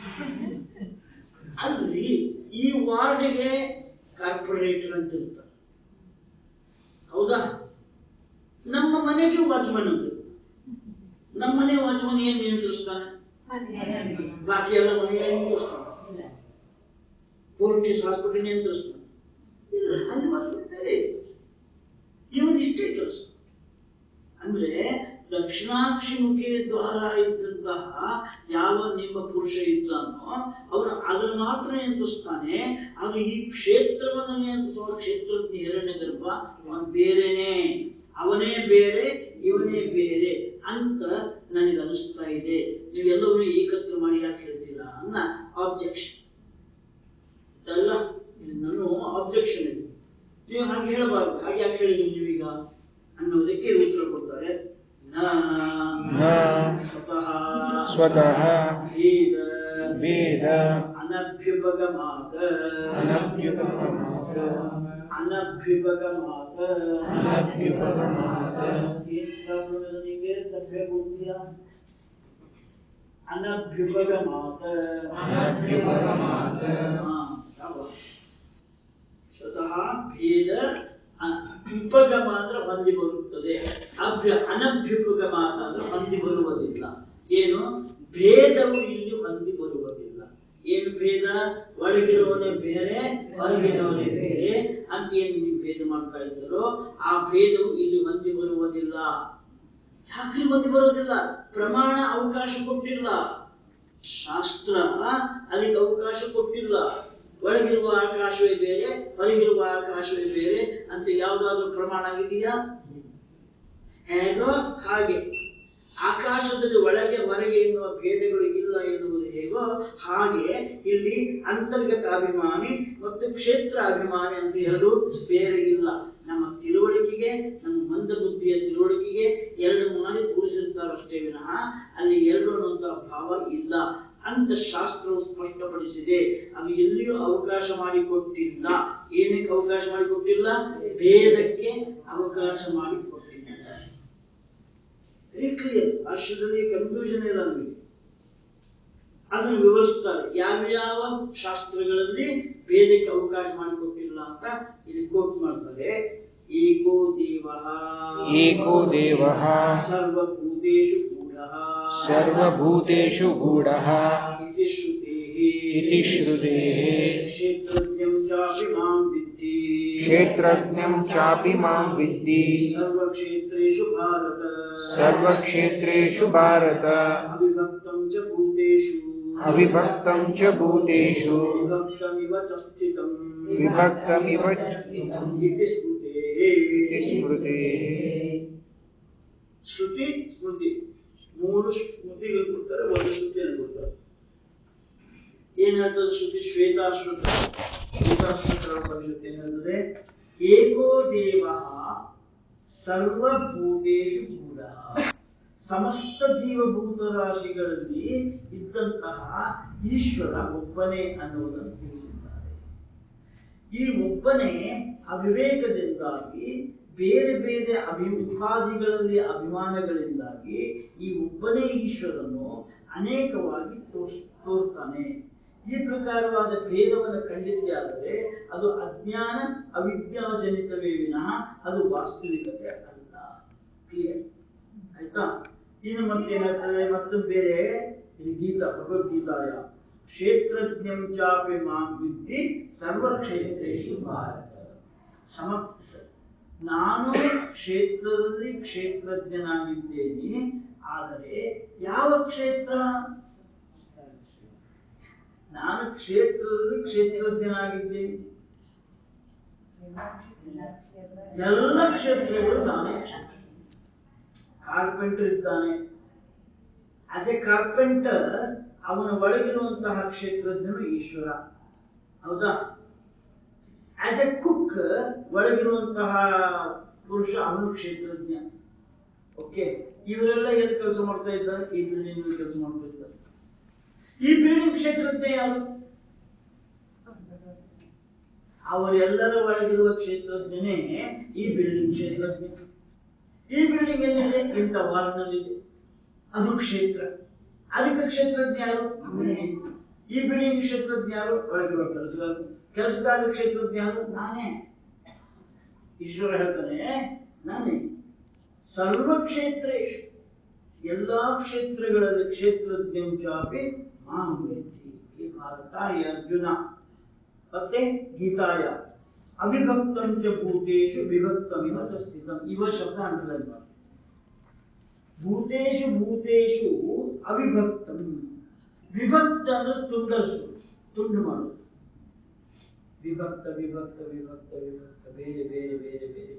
ಅಲ್ರಿ ಈ ವಾರ್ಡ್ಗೆ ಕಾರ್ಪೊರೇಟರ್ ಅಂತ ಇರ್ತಾರೆ ಹೌದಾ ನಮ್ಮ ಮನೆಗೆ ವಾಚ್ಮನ್ ಅಂತ ಇರ್ತಾರೆ. ನಮ್ಮ ಮನೆ ವಾಚ್ಮನ್ ಏನ್ ನಿಯಂತ್ರಿಸ್ತಾನೆ ಬಾಕಿ ಎಲ್ಲ ಮನೆಗೆ ನಿಯಂತ್ರಿಸ್ತಾನೆ ಫೋರ್ಟಿಸ್ ಹಾಸ್ಪಿಟಲ್ ನಿಯಂತ್ರಿಸ್ತಾನೆ ಇಲ್ಲ ಅಲ್ಲಿ ವಾಚ್ಮನ್ ಬೇರೆ ಇರ್ತಾರೆ. ಇವನು ಇಷ್ಟೇ ಕೆಲಸ ಅಂದ್ರೆ ದಕ್ಷಿಣಾಕ್ಷಿಮುಖಿ ದ್ವಾರ ಇದ್ದಂತಹ ಯಾವ ನಿಮ್ಮ ಪುರುಷ ಇದ್ದಾನೋ ಅವನು ಅದನ್ನು ಮಾತ್ರ ನಿಯಂತ್ರಿಸ್ತಾನೆ ಅದು ಈ ಕ್ಷೇತ್ರವನ್ನು ನಿಯಂತ್ರಿಸುವ ಕ್ಷೇತ್ರಜ್ಞ ಹಿರಣ್ಯ ಗರ್ಭ ಅವನು ಬೇರೆನೇ ಅವನೇ ಬೇರೆ ಇವನೇ ಬೇರೆ ಅಂತ ನನಗೆ ಅನಿಸ್ತಾ ಇದೆ ನೀವೆಲ್ಲವನ್ನೂ ಏಕತ್ರ ಮಾಡಿ ಯಾಕೆ ಹೇಳ್ತೀರಾ ಅನ್ನ ಆಬ್ಜೆಕ್ಷನ್ ಇದಲ್ಲ ಇದು ನನ್ನ ಆಬ್ಜೆಕ್ಷನ್ ಇದು ನೀವು ಹಾಗೆ ಹೇಳಬಾರ್ದು ಹಾಗೆ ಯಾಕೆ ಹೇಳಿದ್ರಿ ನೀವೀಗ ಅನ್ನೋದಕ್ಕೆ ಇವ್ರು ಉತ್ತರ ಕೊಡ್ತಾರೆ ನ ನ ಸ್ವತಃ ಸ್ವತಃ ವೇದ ವೇದ ಅನಭ್ಯುಪಗಮಾತ ಅನಭ್ಯುಪಗಮಾತ್ ಅನಭ್ಯುಪಗಮಾತ ಅನಭ್ಯುಪಗಮಾತ್ ಏನ್ ಪ್ರಾಬ್ಲಮ್ ಇದೆ ನಿಮಗೆ ತಪ್ಪೇ ಗೊತ್ತಿಲ್ಲ ಅನಭ್ಯುಪಗಮಾತ ಅನಭ್ಯುಪಗಮಾತ್ ಹಾ, ಶಾಬಾಸ್. ಸ್ವತಃ ಭೇದ ಅ- ಉಪಗಮ ಅಂದ್ರೆ ಹೊಂದಿ ಬರುತ್ತದೆ ಅಭ್ಯ ಅನಭ್ಯುಪಗಮ ಅಂದ್ರೆ ಹೊಂದಿ ಬರುವುದಿಲ್ಲ ಏನು ಭೇದವು ಇಲ್ಲಿ ಹೊಂದಿ ಬರುವುದಿಲ್ಲ ಏನು ಭೇದ ಒಳಗಿರುವವನೇ ಬೇರೆ ಹೊರಗಿರುವವನೇ ಬೇರೆ ಅಂತ ಏನು ನೀವು ಭೇದ ಮಾಡ್ತಾ ಇದ್ದಾರೋ ಆ ಭೇದವು ಇಲ್ಲಿ ಹೊಂದಿ ಬರುವುದಿಲ್ಲ ಯಾಕ್ರಿ ಮಂದಿ ಬರೋದಿಲ್ಲ ಪ್ರಮಾಣ ಅವಕಾಶ ಕೊಟ್ಟಿಲ್ಲ ಶಾಸ್ತ್ರ ಅದಕ್ಕೆ ಅವಕಾಶ ಕೊಟ್ಟಿಲ್ಲ ಒಳಗಿರುವ ಆಕಾಶವೇ ಬೇರೆ ಹೊರಗಿರುವ ಆಕಾಶವೇ ಬೇರೆ ಅಂತ ಯಾವ್ದಾದ್ರು ಪ್ರಮಾಣ ಆಗಿದೆಯಾ ಹೇಗೋ ಹಾಗೆ ಆಕಾಶದಲ್ಲಿ ಒಳಗೆ ಹೊರಗೆ ಎನ್ನುವ ಭೇದಗಳು ಇಲ್ಲ ಎನ್ನುವುದು ಹೇಗೋ ಹಾಗೆ ಇಲ್ಲಿ ಅಂತರ್ಗತ ಅಭಿಮಾನಿ ಮತ್ತು ಕ್ಷೇತ್ರ ಅಭಿಮಾನಿ ಅಂತ ಎರಡು ಬೇರೆ ಇಲ್ಲ ನಮ್ಮ ತಿಳುವಳಿಕೆಗೆ ನಮ್ಮ ಮಂದ ಬುದ್ಧಿಯ ತಿಳುವಳಿಕೆಗೆ ಎರಡು ಮಾಡಿ ತೋರಿಸಿರ್ತಾರೆ ಅಷ್ಟೇ ವಿನಃ ಅಲ್ಲಿ ಎರಡು ಅನ್ನುವಂತಹ ಭಾವ ಇಲ್ಲ ಅಂತ ಶಾಸ್ತ್ರವು ಸ್ಪಷ್ಟಪಡಿಸಿದೆ ಅದು ಎಲ್ಲಿಯೂ ಅವಕಾಶ ಮಾಡಿಕೊಟ್ಟಿಲ್ಲ ಏನಕ್ಕೆ ಅವಕಾಶ ಮಾಡಿಕೊಟ್ಟಿಲ್ಲ ಭೇದಕ್ಕೆ ಅವಕಾಶ ಮಾಡಿಕೊಟ್ಟಿಲ್ಲ ವೆರಿ ಕ್ಲಿಯರ್ ಭಾಷ್ಯದಲ್ಲಿ ಕನ್ಫ್ಯೂಷನ್ ಇಲ್ಲ ನಮಗೆ ಅದನ್ನು ವಿವರಿಸ್ತಾರೆ ಯಾವ್ಯಾವ ಶಾಸ್ತ್ರಗಳಲ್ಲಿ ಭೇದಕ್ಕೆ ಅವಕಾಶ ಮಾಡಿಕೊಟ್ಟಿಲ್ಲ ಅಂತ ಇಲ್ಲಿ ಕೋಟ್ ಮಾಡ್ತಾರೆ ಏಕೋ ದೇವ ಏಕೋ ದೇವಃ ಸರ್ವಭೂತೇಷು ಗೂಢಃ ಸರ್ವಭೂತೇಷು ಗೂಢಃ इति श्रुतेः इति श्रुतेः क्षेत्रज्ञं चापि मां विद्धि क्षेत्रज्ञं चापि मां विद्धि सर्वक्षेत्रेषु भारत सर्वक्षेत्रेषु भारत अविभक्तं च भूतेषु अविभक्तं च भूतेषु विभक्तमिव च स्थितं विभक्तमिव च स्थितम् इति स्मृतेः इति स्मृतेः ಶ್ರುತಿ ಸ್ಮೃತಿ ಮೂರು ಸ್ಮೃತಿಗಳು ಕೊಡ್ತಾರೆ ಒಂದು ಶ್ರುತಿಯನ್ನು ಕೊಡ್ತಾರೆ ಏನ್ ಹೇಳ್ತದೆ ಶ್ರುತಿ ಶ್ವೇತಾಶ್ರುತ ಶ್ವೇತಾಶ್ರುತರ ಉಪನಿಷತ್ತು ಏನ್ ಹೇಳ್ತದೆ ಏಕೋ ದೇವ ಸರ್ವಭೂತೇಷು ಗೂಢ ಸಮಸ್ತ ಜೀವಭೂತ ರಾಶಿಗಳಲ್ಲಿ ಇದ್ದಂತಹ ಈಶ್ವರ ಒಬ್ಬನೇ ಅನ್ನುವುದನ್ನು ತಿಳಿಸಿದ್ದಾರೆ ಈ ಒಬ್ಬನೇ ಅವಿವೇಕದಿಂದಾಗಿ ಬೇರೆ ಬೇರೆ ಅಭಿ ಉಪಾಧಿಗಳಲ್ಲಿ ಅಭಿಮಾನಗಳಿಂದಾಗಿ ಈ ಒಬ್ಬನೇ ಈಶ್ವರನು ಅನೇಕವಾಗಿ ತೋರ್ಸ್ ತೋರ್ತಾನೆ ಈ ಪ್ರಕಾರವಾದ ಭೇದವನ್ನು ಕಂಡಿದ್ದೇ ಆದರೆ ಅದು ಅಜ್ಞಾನ ಅವಿದ್ಯಾಜನಿತವೇ ವಿನಃ ಅದು ವಾಸ್ತವಿಕತೆ ಅಲ್ಲ ಕ್ಲಿಯರ್ ಆಯ್ತಾ ಇನ್ನು ಮತ್ತೇನಾಗ್ತದೆ ಮತ್ತೊಂದು ಬೇರೆ ಇದು ಗೀತಾ ಭಗವದ್ಗೀತಾಯ ಕ್ಷೇತ್ರಜ್ಞಂ ಚಾಪಿ ಮಾಂ ವಿದ್ಧಿ ಸರ್ವಕ್ಷೇತ್ರೇಷು ಭಾರತ ಸಮರ್ಥ ನಾನು ಕ್ಷೇತ್ರದಲ್ಲಿ ಕ್ಷೇತ್ರಜ್ಞನಾಗಿದ್ದೇನೆ ಆದರೆ ಯಾವ ಕ್ಷೇತ್ರ ನಾನು ಕ್ಷೇತ್ರದಲ್ಲಿ ಕ್ಷೇತ್ರಜ್ಞನಾಗಿದ್ದೇನೆ ಎಲ್ಲ ಕ್ಷೇತ್ರಗಳು ನಾನೇ ಕ್ಷೇತ್ರ ಕಾರ್ಪೆಂಟರ್ ಇದ್ದಾನೆ ಆಸ್ ಎ ಕಾರ್ಪೆಂಟರ್ ಅವನ ಒಳಗಿರುವಂತಹ ಕ್ಷೇತ್ರಜ್ಞನು ಈಶ್ವರ ಹೌದಾ ಆಸ್ ಎ ಕುಕ್ ಒಳಗಿರುವಂತಹ ಪುರುಷ ಅವನು ಕ್ಷೇತ್ರಜ್ಞ ಓಕೆ ಇವರೆಲ್ಲ ಎಲ್ಲಿ ಕೆಲಸ ಮಾಡ್ತಾ ಇದ್ದಾರೆ ಈ ಬಿಲ್ಡಿಂಗ್ ಕೆಲಸ ಮಾಡ್ತಾ ಇದ್ದಾರೆ ಈ ಬಿಲ್ಡಿಂಗ್ ಕ್ಷೇತ್ರಜ್ಞ ಯಾರು ಅವರೆಲ್ಲರ ಒಳಗಿರುವ ಕ್ಷೇತ್ರಜ್ಞನೇ ಈ ಬಿಲ್ಡಿಂಗ್ ಕ್ಷೇತ್ರಜ್ಞ ಈ ಬಿಲ್ಡಿಂಗ್ ಎಲ್ಲಿದೆ ಇಂಥ ವಾರ್ಡ್ನಲ್ಲಿದೆ ಅದು ಕ್ಷೇತ್ರ ಅದಕ್ಕೆ ಕ್ಷೇತ್ರಜ್ಞ ಯಾರು ಅವನೇ ಈ ಬಿಲ್ಡಿಂಗ್ ಕ್ಷೇತ್ರಜ್ಞ ಯಾರು ಒಳಗಿರುವ ಕೆಲಸಗಾರರು ಕೆಲಸಗಾರ ಕ್ಷೇತ್ರಜ್ಞ ಯಾರು ನಾನೇ ಈಶ್ವರ ಹೇಳ್ತಾನೆ ನಾನೇ ಸರ್ವ ಕ್ಷೇತ್ರೇಶು ಎಲ್ಲಾ ಕ್ಷೇತ್ರಗಳಲ್ಲಿ ಕ್ಷೇತ್ರಜ್ಞಂ ಚಾಪಿ ಮಾಂ ವೇತ್ತಿ ಈ ಭಾರತ ಈ ಅರ್ಜುನ ಮತ್ತೆ ಗೀತಾಯ ಅವಿಭಕ್ತಂ ಚ ಭೂತೇಶು ವಿಭಕ್ತಮಿವ ಚ ಸ್ಥಿತಂ ಇವ ಶಬ್ದ ಅಂಡರ್ಲೈನ್ ಮಾಡಿ ಭೂತೇಶು ಭೂತೇಶು ಅವಿಭಕ್ತಂ ವಿಭಕ್ತ ಅಂದ್ರೆ ತುಂಡರಿಸು ತುಂಡು ಮಾಡುದು ವಿಭಕ್ತ ವಿಭಕ್ತ ವಿಭಕ್ತ ವಿಭಕ್ತ ಬೇರೆ ಬೇರೆ ಬೇರೆ ಬೇರೆ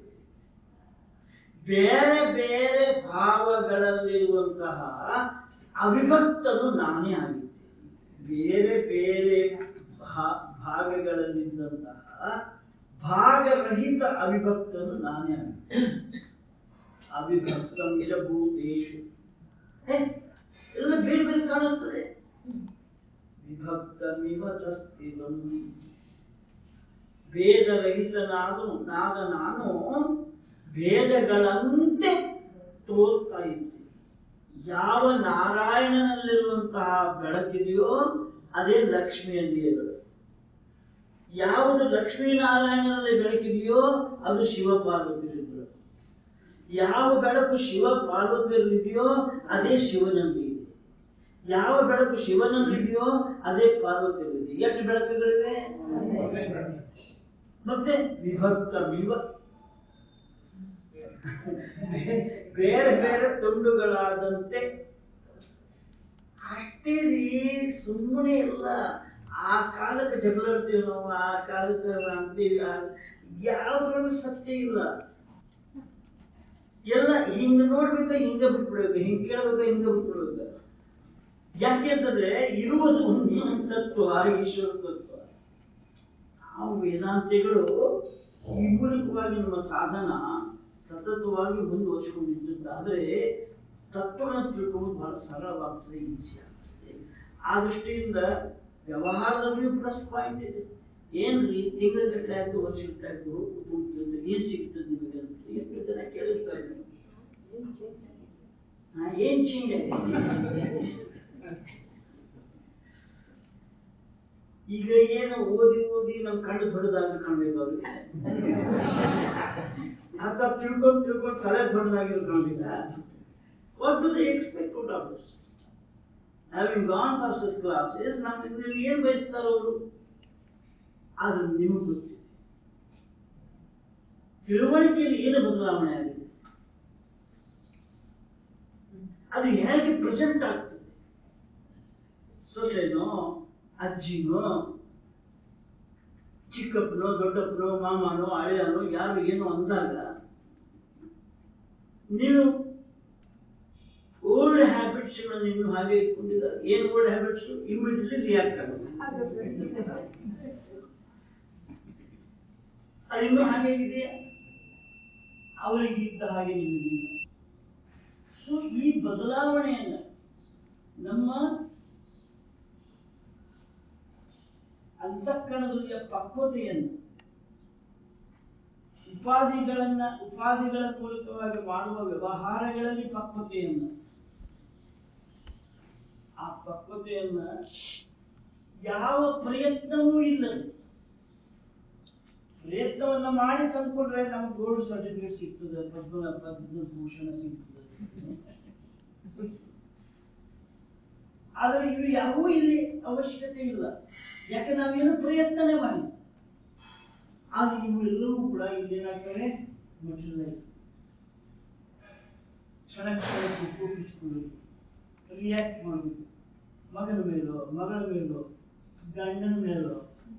ಬೇರೆ ಬೇರೆ ಬೇರೆ ಭಾವಗಳಲ್ಲಿರುವಂತಹ ಅವಿಭಕ್ತನು ನಾನೇ ಆಗಿದ್ದೇನೆ ಬೇರೆ ಬೇರೆ ಭಾ- ಭಾಗಗಳಲ್ಲಿದ್ದಂತಹ ಭಾಗರಹಿತ ಅವಿಭಕ್ತನು ನಾನೇ ಆಗಿದ್ದೇನೆ ಅವಿಭಕ್ತಂ ಚ ಭೂತೇಶು ಹೇ, ಎಲ್ಲ ಬೇರೆ ಬೇರೆ ಕಾಣಿಸ್ತದೆ ವಿಭಕ್ತಮಿವ ಚ ಸ್ಥಿತಂ ಭೇದರಹಿತನಾದ ನಾದ ನಾನು ಭೇದಗಳಂತೆ ತೋರ್ತಾ ಇದ್ದೆ ಯಾವ ನಾರಾಯಣನಲ್ಲಿರುವಂತಹ ಬೆಳಕಿದೆಯೋ ಅದೇ ಲಕ್ಷ್ಮಿಯಲ್ಲಿಯೇ ಬೆಳಕು ಯಾವುದು ಲಕ್ಷ್ಮೀನಾರಾಯಣನಲ್ಲಿ ಬೆಳಕಿದೆಯೋ ಅದು ಶಿವ ಪಾರ್ವತಿಯಲ್ಲಿ ಬೆಳಕು ಯಾವ ಬೆಳಕು ಶಿವ ಪಾರ್ವತಿಯಲ್ಲಿದೆಯೋ ಅದೇ ಶಿವನಲ್ಲಿ ಇದೆ ಯಾವ ಬೆಳಕು ಶಿವನಲ್ಲಿದೆಯೋ ಅದೇ ಪಾರ್ವತಿಯಲ್ಲಿದೆ ಎಷ್ಟು ಬೆಳಕುಗಳಿವೆ ಮತ್ತೆ ವಿಭಕ್ತ ವಿವ ಬೇರೆ ಬೇರೆ ತುಂಡುಗಳಾದಂತೆ ಅಷ್ಟೇ ರೀ ಸುಮ್ಮನೆ ಇಲ್ಲ ಆ ಕಾಲಕ್ಕೆ ಜಗಳಾಡ್ತೀವಿ ನಾವು ಆ ಕಾಲಕ್ಕೆ ಅಂತೀವಿ ಆ- ಯಾವ್ದ್ರಲ್ಲೂ ಸತ್ಯ ಇಲ್ಲ ಎಲ್ಲ ಹಿಂಗ ನೋಡ್ಬೇಕು ಹಿಂಗ ಬಿಟ್ಬಿಡ್ಬೇಕು ಹಿಂಗ್ ಕೇಳ್ಬೇಕು ಹಿಂಗ ಬಿಟ್ಬಿಡ್ಬೇಕು ಯಾಕೆ ಅಂತಂದ್ರೆ ಇರುವುದು ಒಂದು ತತ್ವ ಈಶ್ವರ ತತ್ವ ನಾವು ವೇದಾಂತಿಗಳು ಈ ಮೂಲಕವಾಗಿ ನಮ್ಮ ಸಾಧನ ಸತತವಾಗಿ ಮುಂದುವರಿಸಿಕೊಂಡಿದ್ದಾದ್ರೆ ತತ್ವಗಳನ್ನು ತಿಳ್ಕೊಳ್ಳೋದು ಬಹಳ ಸರಳವಾಗ್ತದೆ ಈಸಿ ಆಗ್ತದೆ ಆ ದೃಷ್ಟಿಯಿಂದ ವ್ಯವಹಾರದಲ್ಲಿಯೂ ಪ್ಲಸ್ ಪಾಯಿಂಟ್ ಇದೆ ಏನ್ರಿ ತಿಂಗಳಗಟ್ಟಲೆ ಆಯ್ತು ವರ್ಷಗಟ್ಟಲೆ ಆಯ್ತು ಕುಟುಂಬ ಕೇಳಿದ್ರೆ ಏನ್ ಸಿಗ್ತದೆ ನಿಮಗೆ ಅಂತ ಎಷ್ಟು ಜನ ಕೇಳಿರ್ತಾರೆ ಹಾ, ಏನ್ ಚೇಂಜ್ ಆಗಿದೆ ಈಗ ಏನು ಓದಿ ಓದಿ ನಮ್ ಕಣ್ಣು ದೊಡ್ಡದಾಗಿ ಕಾಣ್ಬೇಕು ಅವ್ರಿಗೆ ಅಂತ ತಿಳ್ಕೊಂಡು ತಿಳ್ಕೊಂಡು ತಲೆ ದೊಡ್ಡದಾಗಿರೋ ಕಾಣ್ಲಿಲ್ಲ what do they expect out of this having gone fast classes ನಮ್ಗೆ ಏನ್ ಬಯಸ್ತಾರ ಅವರು ಆದ್ರೆ ನಿಮಗೆ ಗೊತ್ತಿದೆ ತಿಳುವಳಿಕೆಯಲ್ಲಿ ಏನು ಬದಲಾವಣೆ ಆಗಿದೆ ಅದು ಹೇಗೆ ಪ್ರೆಸೆಂಟ್ ಆಗ್ತದೆ ಸೊಸೆನೋ ಅಜ್ಜಿನೋ ಚಿಕ್ಕಪ್ಪನೋ ದೊಡ್ಡಪ್ಪನೋ ಮಾಮನೋ ಹಳೆಯನೋ ಯಾರು ಏನೋ ಅಂದಾಗ ನೀವು ಓಲ್ಡ್ ಹ್ಯಾಬಿಟ್ಸ್ ಇನ್ನು ಹಾಗೆ ಇಟ್ಕೊಂಡಿದ್ದಾರೆ ಏನ್ ಓಲ್ಡ್ ಹ್ಯಾಬಿಟ್ಸ್ ಇಮಿಡಿಯೇಟ್ಲಿ ರಿಯಾಕ್ಟ್ ಆಗುತ್ತೆ ಅದು ಇನ್ನೂ ಹಾಗೆ ಇದೆಯಾ ಅವರಿಗೆ ಇದ್ದ ಹಾಗೆ ನಿಮಗಿಲ್ಲ ಸೊ ಈ ಬದಲಾವಣೆಯನ್ನ ನಮ್ಮ ಅಂತಃಕರಣದಲ್ಲಿಯ ಪಕ್ವತೆಯನ್ನು ಉಪಾಧಿಗಳನ್ನ ಉಪಾಧಿಗಳ ಮೂಲಕವಾಗಿ ಮಾಡುವ ವ್ಯವಹಾರಗಳಲ್ಲಿ ಪಕ್ವತೆಯನ್ನು ಆ ಪಕ್ವತೆಯನ್ನ ಯಾವ ಪ್ರಯತ್ನವೂ ಇಲ್ಲದೆ ಪ್ರಯತ್ನವನ್ನ ಮಾಡಿ ತಂದ್ಕೊಂಡ್ರೆ ನಮ್ಗೆ ಗೋಲ್ಡ್ ಸರ್ಟಿಫಿಕೇಟ್ ಸಿಗ್ತದೆ ಪದ್ಮ ಪದ್ಮಭೂಷಣ ಸಿಗ್ತದೆ ಆದ್ರೆ ಇವು ಯಾವೂ ಇಲ್ಲಿ ಅವಶ್ಯಕತೆ ಇಲ್ಲ ಯಾಕೆ ನಾವೇನು ಪ್ರಯತ್ನನೇ ಮಾಡಿ ಆದ್ರೆ ಇವು ಎಲ್ಲವೂ ಕೂಡ ಇಲ್ಲೇನಾಗ್ತವೆ ಮಟೀರಿಯಲೈಸ್ ಕ್ಷಣ ಕ್ಷಣಕ್ಕೆ ಕೂಪಿಸಿಕೊಳ್ಳೋದು ರಿಯಾಕ್ಟ್ ಮಾಡೋದು ಮಗನ ಮೇಲೋ ಮಗಳ ಮೇಲೋ ಗಂಡನ ಮೇಲೋ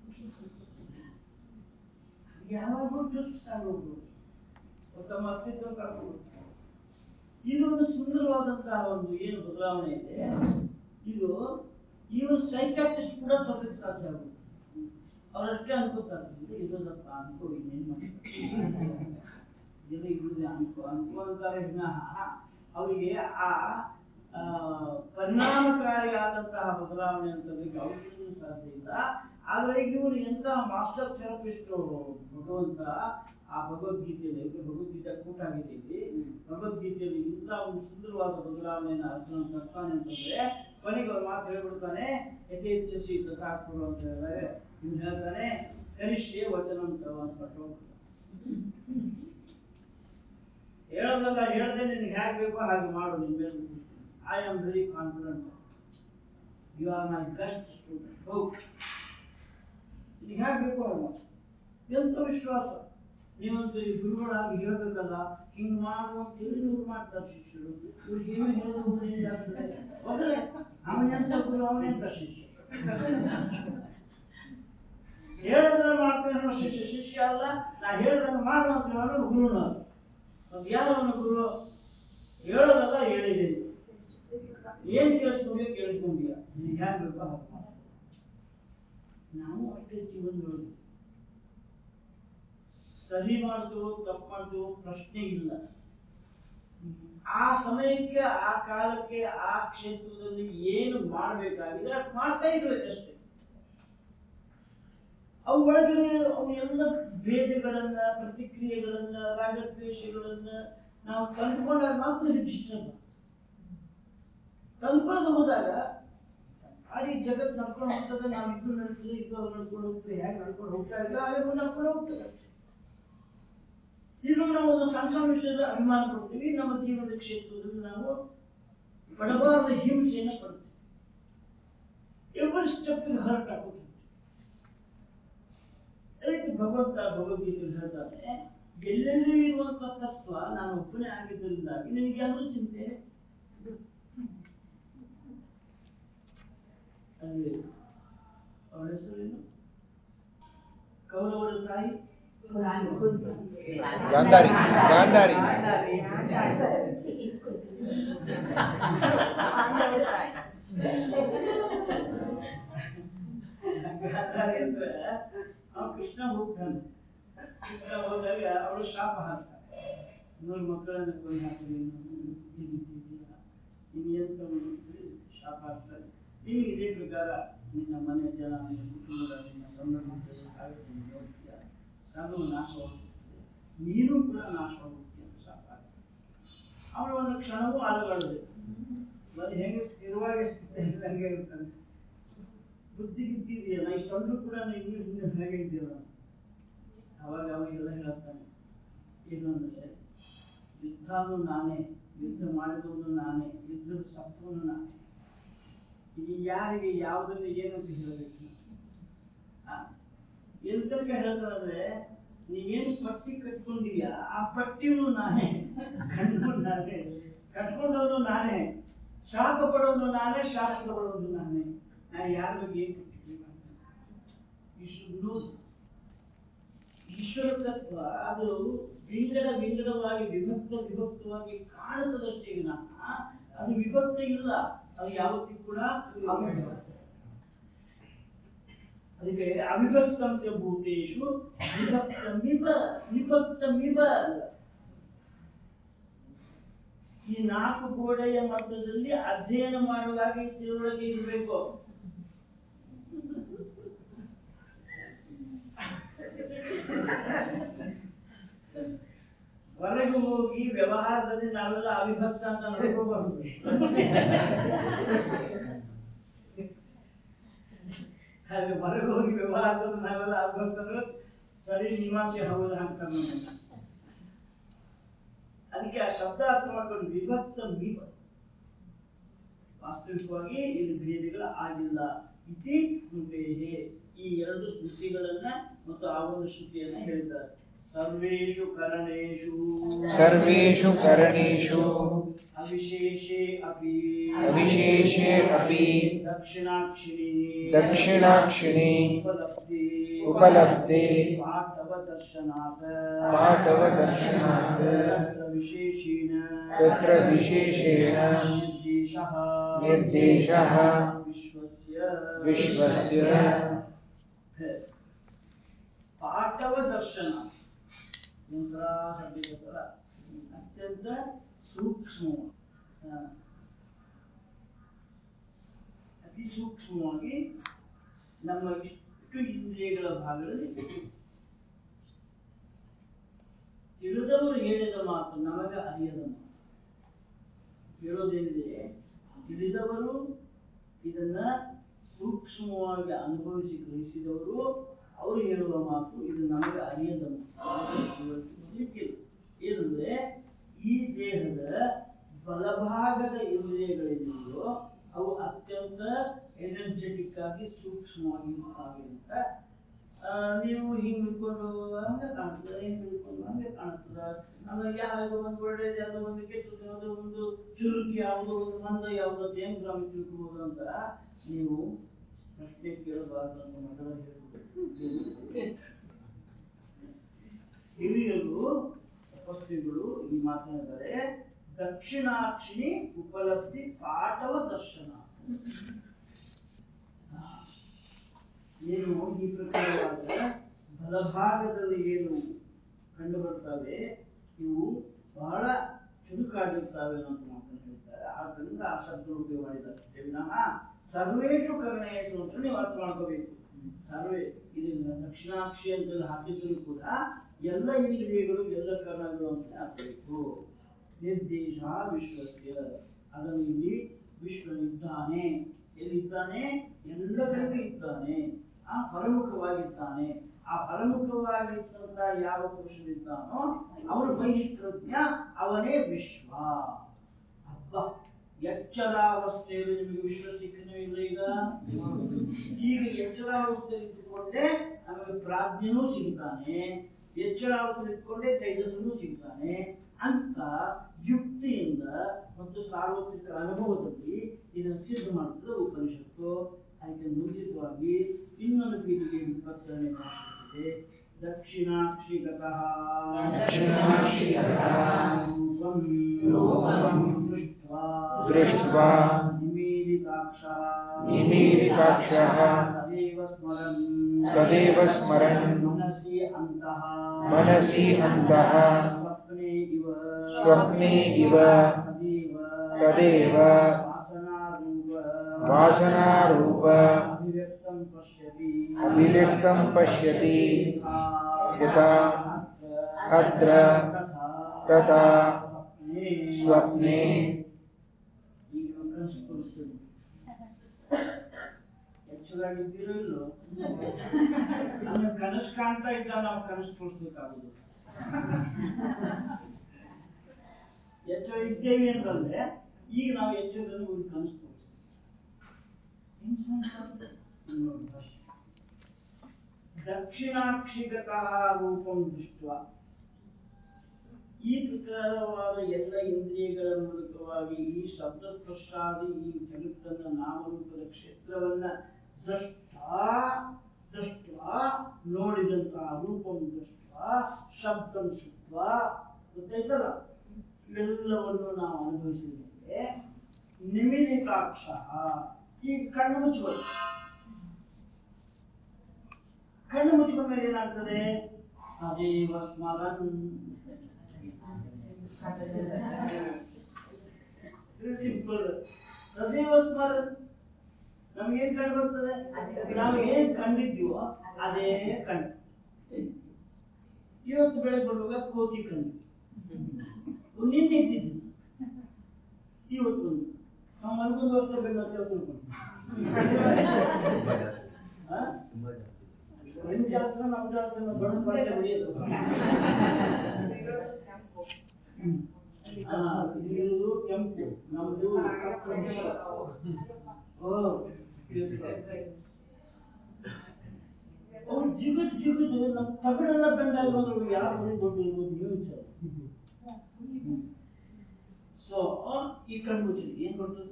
ಯಾವಾಗಲೂ ಟ್ವಿಸ್ಟ್ ಆಗೋದು ತಮ್ಮ ಅಸ್ತಿತ್ವ ಕಳ್ಕೊಂಡು ಇದು ಒಂದು ಸುಂದರವಾದಂತಹ ಒಂದು ಏನು ಬದಲಾವಣೆ ಇದೆ ಇದು ಈವನ್ ಸೈಕಾಟ್ರಿಸ್ಟ್ ಕೂಡ ತರಲಿಕ್ಕೆ ಸಾಧ್ಯ ಆಗುತ್ತೆ ಅವರಷ್ಟೇ ಅನ್ಕೋತಾರೆ ಇದು ಇದಲ್ಲಪ್ಪ ಅನ್ಕೋ ಇನ್ನೇನ್ ಮಾಡಿ ಇದು ಇರುವುದೇ ಅನ್ಕೋ ಅನ್ಕೋ ಅಂತಾರೆ ವಿನಃ ಅವರಿಗೆ ಆ ಆ, ಪರಿಣಾಮಕಾರಿಯಾದಂತಹ ಬದಲಾವಣೆ ಅಂತ ಅವ್ರಿಗೂ ಸಾಧ್ಯ ಇಲ್ಲ ಆದ್ರೆ ಇವರು ಎಂತ ಮಾಸ್ಟರ್ ಥೆರಪಿಸ್ಟ್ ಭಗವಂತ ಆ ಭಗವದ್ಗೀತೆಯಲ್ಲಿ ಈಗ ಭಗವದ್ಗೀತೆ ಕೂಟ ಆಗಿದೆ ಇಲ್ಲಿ ಭಗವದ್ಗೀತೆಯಲ್ಲಿ ಇಂಥ ಒಂದು ಸುಂದರವಾದ ಬದಲಾವಣೆಯನ್ನು ಅರ್ಜುನ ತರ್ತಾನೆ ಅಂತಂದ್ರೆ ಕೊನೆಗೆ ಅವ್ರು ಮಾತು ಹೇಳ್ಬಿಡ್ತಾನೆ ಯಥೇಚ್ಛಸಿ ತಥಾಕುರು ಅಂತ ಹೇಳಿದ್ರೆ ಇವ್ನು ಹೇಳ್ತಾನೆ ಕನಿಷ್ಠೆ ವಚನ ಅಂತ ಅಂತ ಹೇಳೋದಲ್ಲ ಹೇಳದೆ ನಿನಗೆ ಹೇಗೆ ಬೇಕೋ ಹಾಗೆ ಮಾಡು ನಿನ್ ಮೇಲೆ I am very confident you are my best student ಹೋಗು ನಿನಗೆ ಹೇಗೆ ಬೇಕೋ ಹಾಗೆ ಮಾಡು. ಎಂತ ವಿಶ್ವಾಸ ನೀವಂತೂ ಈ ಗುರುಗಳಾಗಿ ಹೇಳ್ಬೇಕಲ್ಲ ಹಿಂಗ್ ಮಾಡು ಅಂತ ಹೇಳಿ ಇವ್ರು ಮಾಡ್ತಾರೆ ಶಿಷ್ಯರು ಇವ್ರಿಗೆ ಏನು ಹೇಳೋದು ಏನಾಗ್ತದೆ ಹೋಗಲೇ ಅವನೆಂತ ಗುರು ಅವನೆಂತ ಶಿಷ್ಯ ಹೇಳಿದ್ರೆ ಮಾಡ್ತಾನೆ ಅನ್ನೋ ಶಿಷ್ಯ ಶಿಷ್ಯ ಅಲ್ಲ ನಾ ಹೇಳಿದಂಗೆ ಮಾಡು ಅಂತ ಹೇಳೋನು ಗುರುನು ಅಲ್ಲ ಅದು ಯಾರವನು ಗುರು ಹೇಳೋದಲ್ಲ ಹೇಳಿದ್ದೀನಿ ಏನ್ ಕೇಳಿಸ್ಕೊಂಡ್ಯೋ ಕೇಳಿಸ್ಕೊಂಡ್ಯ ನಿನಗೆ ಹ್ಯಾಂಗ ಬೇಕೋ ಹಾಗೆ ಮಾಡು. ನಾವು ಅಷ್ಟೇ ಜೀವನದೊಳಗೆ ಸರಿ ಮಾಡ್ತೀವೋ ತಪ್ಪು ಮಾಡ್ತೀವೋ ಪ್ರಶ್ನೆ ಇಲ್ಲ ಆ ಸಮಯಕ್ಕೆ ಆ ಕಾಲಕ್ಕೆ ಆ ಕ್ಷೇತ್ರದಲ್ಲಿ ಏನು ಮಾಡಬೇಕಾಗಿದೆ ಅದ್ ಮಾಡ್ತಾ ಇರ್ಬೇಕಷ್ಟೇ ಅವು ಒಳಗಡೆ ಅವು ಎಲ್ಲ ಭೇದಗಳನ್ನ ಪ್ರತಿಕ್ರಿಯೆಗಳನ್ನ ರಾಗದ್ವೇಷಗಳನ್ನ ನಾವು ತಂದ್ಕೊಂಡಾಗ ಮಾತ್ರ ಡಿಸ್ಟರ್ಬ್ ತಂದ್ಕೊಂಡು ಹೋದಾಗ ಅಲ್ಲಿ ಜಗತ್ ನಡ್ಕೊಂಡು ಹೋಗ್ತದೆ ನಾವು ಇದು ನಡ್ತೀವಿ ಇದು ಅವ್ರು ನಡ್ಕೊಂಡು ಹೋಗ್ತೀವಿ ಹೇಗೆ ನಡ್ಕೊಂಡು ಹೋಗ್ತಾ ಇದ್ದೀವಿ ಹಾಗೆ ಮುಂದೆ ನಡ್ಕೊಂಡು ಹೋಗ್ತದೆ ಅಷ್ಟೇ. ಇದು ನಾವು ಒಂದು ಸಣ್ಣ ಸಣ್ಣ ವಿಷಯದ ಅಭಿಮಾನ ಪಡ್ತೀವಿ ನಮ್ಮ ಜೀವನದ ಕ್ಷೇತ್ರದಲ್ಲಿ ನಾವು ಪಡಬಾರದ ಹಿಂಸೆಯನ್ನು ಪಡ್ತೀವಿ ಎವರಿ ಸ್ಟೆಪ್ ಹರ್ಟ್ ಆಗುತ್ತೆ ಅದಕ್ಕೆ ಭಗವಂತ ಭಗವದ್ಗೀತೆಯಲ್ಲಿ ಹೇಳ್ತಾನೆ ಎಲ್ಲೆಲ್ಲಿ ಇರುವಂತ ತತ್ವ ನಾನು ಒಬ್ಬನೇ ಆಗಿದ್ದರಿಂದಾಗಿ ನಿನಗೆ ಯಾರು ಚಿಂತೆ ಅಲ್ಲಿ ಅವಳ ಹೆಸರೇನು ಕೌರವರ ತಾಯಿ ಗಾಂಧಾರಿ ಗಾಂಧಾರಿ ಗಾಂಧಾರಿ ಅಂದ್ರೆ ಅವ ಕೃಷ್ಣ ಹೋಗ್ತಾನೆ ಕೃಷ್ಣ ಹೋದಾಗ ಅವಳು ಶಾಪ ಹಾಕ್ತಾನೆ ನೂರು ಮಕ್ಕಳನ್ನ ಕೊಂದು ಹಾಕಿದೆ ಇನ್ನೇಂತ ಶಾಪ ಹಾಕ್ತಾನೆ ನೀನು ಇದೇ ಪ್ರಕಾರ ನಿನ್ನ ಮನೆ ಜನ ನಿನ್ನ ಕುಟುಂಬದ ನಿನ್ನ ಸಂಬಂಧಿಕರು ಸಾಗುತ್ತೀನಿ ನೋಡ್ತೀಯ ಸರ್ವ ನಾಶವಾಗುತ್ತದೆ ನೀನು ಕೂಡ ನಾಶವಾಗುತ್ತಿ ಅಂತ ಶಾಪ ಹಾಕ್ತಾನೆ ಅವಳು ಒಂದು ಕ್ಷಣವೂ ಅಲಬಾರದು ಅದು ಹೆಂಗೆ ಸ್ಥಿರವಾಗಿ ಸ್ಥಿತಿಯಲ್ಲಿ ಹಂಗೆ ಇರ್ತಾನೆ ಬುದ್ಧಿ ಗಿದ್ದಿದೆಯಲ್ಲ ಇಷ್ಟಂದ್ರೂ ಕೂಡ ಇನ್ನೂ ಹಿಂದೆ ಹಾಗೆ ಇದೆಯಲ್ಲ ಅವಾಗ ಅವಾಗೆಲ್ಲ ಹೇಳ್ತಾನೆ ಏನು ಅಂದ್ರೆ ಯುದ್ಧನು ನಾನೇ ಯುದ್ಧ ಮಾಡಿದವನು ನಾನೇ ಯುದ್ಧದ ಸತ್ವನು ನಾನೇ ಈಗ ಯಾರಿಗೆ ಯಾವುದನ್ನು ಏನಂತ ಹೇಳಬೇಕು ಆ? ಎಲ್ಲಿ ತನಕ ಹೇಳ್ತಾರಂದ್ರೆ ನೀವೇನು ಪಟ್ಟಿ ಕಟ್ಕೊಂಡಿದ್ಯಾ ಆ ಪಟ್ಟಿನೂ ನಾನೇ ಕಣ್ಣು ನಾನೇ ಕಟ್ಕೊಂಡವನು ನಾನೇ ಶಾಪ ಪಡೋನು ನಾನೇ ಶಾಪ ತಗೊಳ್ಳೋದು ನಾನೇ ನಾನು ಯಾರ ಬಗ್ಗೆ ಏನು ಪ್ರತಿಕ್ರಿಯೆ ಮಾಡ್ತೇನೆ You should know this. Ishwara ತತ್ವ ಅದು ವಿಂಗಡ ವಿಂಗಡವಾಗಿ ವಿಭಕ್ತ ವಿಭಕ್ತವಾಗಿ ಕಾಣುತ್ತದಷ್ಟೇ ವಿನಃ ಅದು ವಿಭಕ್ತ ಇಲ್ಲ ಅದು ಯಾವತ್ತಿಗೂ ಕೂಡ ಅವಿಭಕ್ತ ಅದಕ್ಕೆ ಅವಿಭಕ್ತಂ ಚ ಭೂತೇಶು ವಿಭಕ್ತಮಿವ ವಿಭಕ್ತಮಿವ ಅಲ್ಲ ಈ ನಾಲ್ಕು ಗೋಡೆಯ ಮಟ್ಟದಲ್ಲಿ ಅಧ್ಯಯನ ಮಾಡುವಾಗ ಈ ತಿಳುವಳಿಕೆ ಇರಬೇಕು ಹೊರಗೆ ಹೋಗಿ ವ್ಯವಹಾರದಲ್ಲಿ ನಾವೆಲ್ಲ ಅವಿಭಕ್ತ ಅಂತ ನಡ್ಕೋಬಾರ್ದು ಹಾಗೆ ಹೊರಗೆ ಹೋಗಿ ವ್ಯವಹಾರದಲ್ಲಿ ನಾವೆಲ್ಲ ಅವಿಭಕ್ತ ಅಂದ್ರೆ ಸರಿ ನಿವಾಸಿ ಹೌದು ಅಂತ ನಮ್ಮನ್ನ. ಅದಕ್ಕೆ ಆ ಶಬ್ದ ಅರ್ಥ ಮಾಡ್ಕೊಂಡು ವಿಭಕ್ತ ವಿಭ ವಾಸ್ತವಿಕವಾಗಿ ಇದು ಭೇದಗಳ ಆಗಿಲ್ಲ ಇತಿ ಸ್ಮೃತೇಹೇ ಈ ಎರಡು ಸ್ಮೃತಿಗಳನ್ನ ಮತ್ತು ಆ ಒಂದು ಶ್ರುತಿಯನ್ನ ಹೇಳ್ತಾರೆ ಸರ್ವೇಷು ಕರಣೇಶು ಸರ್ವೇಷು ಕರಣೇಷು ಅವಿಶೇಷೇ ಅಪಿ ಅವಿಶೇಷೇ ಅಪಿ ದಕ್ಷಿಣಾಕ್ಷಿಣಿ ದಕ್ಷಿಣಾಕ್ಷಿಣಿ ಉಪಲಬ್ಧಿ ಉಪಲಬ್ಧಿ ಪಾಠವ ದರ್ಶನಾಥ ಪಾಠವ ದರ್ಶನಾತ್ ತತ್ರ ವಿಶೇಷೇಣ ತತ್ರ ವಿಶೇಷೇಣ ನಿರ್ದೇಶಃ ನಿರ್ದೇಶಃ ವಿಶ್ವಸ್ಯ ವಿಶ್ವಸ್ಯ ಪಾಠವ ದರ್ಶನ ಒಂಥರ ಶಬ್ದ ತರ ಅತ್ಯಂತ ಸೂಕ್ಷ್ಮ ಆ, ಅತಿ ಸೂಕ್ಷ್ಮವಾಗಿ ನಮ್ಮ ಇಷ್ಟು ಇಂದ್ರಿಯಗಳ ಭಾಗದಲ್ಲಿ ತಿಳಿದವರು ಹೇಳಿದ ಮಾತು ನಮಗೆ ಅರಿಯದ ಮಾತು ಹೇಳೋದೇನಿದೆ ತಿಳಿದವರು ಇದನ್ನ ಸೂಕ್ಷ್ಮವಾಗಿ ಅನುಭವಿಸಿ ಗ್ರಹಿಸಿದವರು ಅವರು ಹೇಳುವ ಮಾತು ಇದು ನಮಗೆ ಅರಿಯದ ಮಾತು ತಿಳ್ಕೊಳ್ಳಿಕ್ಕಿಲ್ಲ. ಏನಂದ್ರೆ ಈ ದೇಹದ ಬಲಭಾಗದ ಇಂದ್ರಿಯಗಳೇನಿದೆಯೋ ಅವು ಅತ್ಯಂತ ಎನರ್ಜೆಟಿಕ್ ಆಗಿ ಸೂಕ್ಷ್ಮವಾಗಿ ಇರ್ತಾವೆ ಅಂತ ಆ, ನೀವು ಹಿಂಗ್ ಹಿಡ್ಕೊಂಡು ಹಂಗ ಕಾಣ್ತದೆ ಹಿಂಗ್ ಹಿಡ್ಕೊಂಡು ಹಂಗೆ ಕಾಣಿಸ್ತದ ಆಮೇಲೆ ಯಾವ್ದು ಒಂದು ಒಳ್ಳೇದು ಯಾವ್ದೋ ಒಂದು ಕೆಟ್ಟದ್ದು ಯಾವ್ದೋ ಒಂದು ಚುರುಕಿ ಯಾವ್ದೋ ಒಂದು ಮಂದ ಯಾವ್ದೋ ಅಂತ ಹೆಂಗ್ ಸ್ವಾಮಿ ತಿಳ್ಕೊಬೋದು ಅಂತ ನೀವು ಪ್ರಶ್ನೆ ಕೇಳಬಾರ್ದು ಅಂತ ಮೊದಲ ಹೇಳ್ಬಿಟ್ಟು ಹಿರಿಯರು ತಪಸ್ವಿಗಳು ಈ ಮಾತನಾಡಿದರೆ ದಕ್ಷಿಣಾಕ್ಷಿಣಿ ಉಪಲಬ್ಧಿ ಪಾಠವ ದರ್ಶನ ಏನು ಈ ಪ್ರಕಾರವಾದ ಬಲಭಾಗದಲ್ಲಿ ಏನು ಕಂಡು ಬರ್ತವೆ ಇವು ಬಹಳ ಚುರುಕಾಗಿರ್ತವೆ ಅಂತ ಮಾತನ್ನು ಹೇಳ್ತಾರೆ ಆದ್ದರಿಂದ ಆ ಶಬ್ದ ಉಪಯೋಗ ಮಾಡಿದ್ದಾರೆ ಅಷ್ಟೇ ವಿನಃ ಸರ್ವೇಷು ಕರ್ಣೇಶು ಅಂತ ನೀವು ಅರ್ಥ ಮಾಡ್ಕೋಬೇಕು ಸರ್ವೇ ಇದನ್ನ ದಕ್ಷಿಣಾಕ್ಷಿ ಅಂತ ಹಾಕಿದ್ರು ಕೂಡ ಎಲ್ಲ ಇಂದ್ರಿಯಗಳು ಎಲ್ಲ ಕರ್ಣಗಳು ಅಂತ ಹಾಕಬೇಕು ನಿರ್ದೇಶ ವಿಶ್ವಸ್ಯ ಅದನ್ನು ಇಲ್ಲಿ ವಿಶ್ವನಿದ್ದಾನೆ ಎಲ್ಲಿದ್ದಾನೆ ಎಲ್ಲ ಕಡೆಗೂ ಇದ್ದಾನೆ ಆ ಹೊರಮುಖವಾಗಿದ್ದಾನೆ ಆ ಹೊರಮುಖವಾಗಿದ್ದಂತ ಯಾವ ಪುರುಷನಿದ್ದಾನೋ ಅವನು ಬಹಿಷ್ಕೃತ್ಯ ಅವನೇ ವಿಶ್ವ ಅಬ್ಬ ಎಚ್ಚರಾವಸ್ಥೆಯಲ್ಲಿ ನಿಮಗೆ ವಿಶ್ವ ಸಿಕ್ಕನೂ ಇಲ್ಲ ಈಗ ಈಗ ಎಚ್ಚರಾವಸ್ಥೆಯಲ್ಲಿ ಇದ್ದುಕೊಂಡೇ ನಮಗೆ ಪ್ರಾಜ್ಞನೂ ಸಿಗ್ತಾನೆ ಎಚ್ಚರಾವಸ್ಥೆ ಇಟ್ಕೊಂಡೇ ತೈಜಸ್ಸನ್ನು ಸಿಗ್ತಾನೆ ಅಂತ ಯುಕ್ತಿಯಿಂದ ಮತ್ತು ಸಾರ್ವತ್ರಿಕ ಅನುಭವದಲ್ಲಿ ಇದನ್ನು ಸಿದ್ಧ ಮಾಡುತ್ತದೆ ಉಪನಿಷತ್ತು ಅದಕ್ಕೆ ಮುಂಚಿತವಾಗಿ ಇನ್ನೊಂದು ಪೀಠಿಗೆ ಇಪ್ಪತ್ತನೇ ಭಾಷೆ ದಕ್ಷಿಣಾಕ್ಷಿಗತಃ ದಕ್ಷಿಣಾಕ್ಷಿಗತಃ ರೂಪಂ ರೂಪಂ ದೃಷ್ಟ್ವಾ ದೃಷ್ಟ್ವಾ ನಿಮೀಲಿತಾಕ್ಷಃ ನಿಮೀಲಿತಾಕ್ಷಃ ತದೇವ ಸ್ಮರನ್ ತದೇವ ಸ್ಮರನ್ ಮನಸಿ ಅಂತಃ ಮನಸಿ ಅಂತಃ ಸ್ವಪ್ನೆ ಇವ ಸ್ವಪ್ನೆ ಇವ ತದೇವ ತದೇವ ವಾಸನಾರೂಪ ವಾಸನಾರೂಪ ಅಭಿವ್ಯಕ್ತಂ ಪಶ್ಯತಿ ಅಭಿವ್ಯಕ್ತಂ ಪಶ್ಯತಿ ಯಥಾ ಅತ್ರ ತಥಾ ಸ್ವಪ್ನೆ ಈಗ ಕನಸು ತೋರಿಸ್ತೀನಿ ಎಚ್ಚರಾಗಿದ್ದೀರೋ ಇಲ್ಲೋ ನಮಗೆ ಕನಸು ಕಾಣ್ತಾ ಇದ್ದ ನಾವು ಕನಸು ತೋರಿಸ್ಬೇಕಾಗುದು ಎಚ್ಚರ ಇದ್ದೇವೆ ಅಂತಂದ್ರೆ ಈಗ ನಾವು ಎಚ್ಚರದಲ್ಲಿ ಒಂದು ಕನಸು ತೋರಿಸ್ತೀವಿ ಹೆಂಗ್ ಸಾಧ್ಯ? ಇಲ್ಲಿ ನೋಡಿ ಭಾಷೆ. ದಕ್ಷಿಣಾಕ್ಷಿಗತಃ ರೂಪಂ ದೃಷ್ಟ ಈ ಪ್ರಕಾರವಾದ ಎಲ್ಲ ಇಂದ್ರಿಯಗಳ ಮೂಲಕವಾಗಿ ಈ ಶಬ್ದ ಸ್ಪರ್ಶಾದಿ ಈ ಜಗತ್ತನ್ನ ನಾಮರೂಪದ ಕ್ಷೇತ್ರವನ್ನ ದೃಷ್ಟ ದೃಷ್ಟ ನೋಡಿದಂತಹ ರೂಪಂ ದೃಷ್ಟ ಶಬ್ದಂ ಶುದ್ಧ ಗೊತ್ತಾಯ್ತಲ್ಲ ಇವೆಲ್ಲವನ್ನು ನಾವು ಅನುಭವಿಸಿದ ಮೇಲೆ ನಿಮಿಲಿತಾಕ್ಷ ಈಗ ಕಣ್ಣು ಮುಚ್ಚಬೇಕು ಕಣ್ಣು ಮುಚ್ಚಿದ ಮೇಲೆ ಏನಾಗ್ತದೆ ಅದೇವ ಸ್ಮರನ್ ಸಿಂಪಲ್ ತದೇವ ಸ್ಮರನ್ ನಮ್ಗೇನ್ ಕಂಡು ಬರ್ತದೆ ನಾವು ಏನ್ ಕಂಡಿದ್ವೋ ಅದೇ ಕಣ್ಣು ಇವತ್ತು ಬೆಳಗ್ಗೆ ಬರುವಾಗ ಕೋತಿ ಕಂಡು ನಿನ್ನೆ ಇದ್ದಿದ್ದು ಇವತ್ತು ಬಂದು ನಾವು ಮಲ್ಗೊಂದು ವರ್ಷ ಬೆಲ್ಲ ತಿಳ್ಕೊಂಡು ನಿಮ್ ಜಾತ್ರೆ ನಮ್ ಜಾತ್ರೆ ಬಡದ ಬಟ್ಟೆ ಹೊಡೆಯೋದು ಹಾ, ಇಲ್ಲಿರೋದು ಕೆಂಪು ನಮ್ದು ಕಪ್ಪು ಮಿಶ್ರ. ಓ ಅವ್ರು ಜಿಗುದ್ ಜಿಗುದು ನಮ್ ತಗಡೆಲ್ಲ ಬೆಂಡಾಗಿ ಬಂದ್ರು ಯಾರು ಒಂದು ದೊಡ್ಡ ಇರ್ಬೋದು ನೀವು ವಿಚಾರ ಸೊ ಈ ಕಣ್ಣು ಮುಚ್ಚಿದೆ ಏನ್ ಬರ್ತದೆ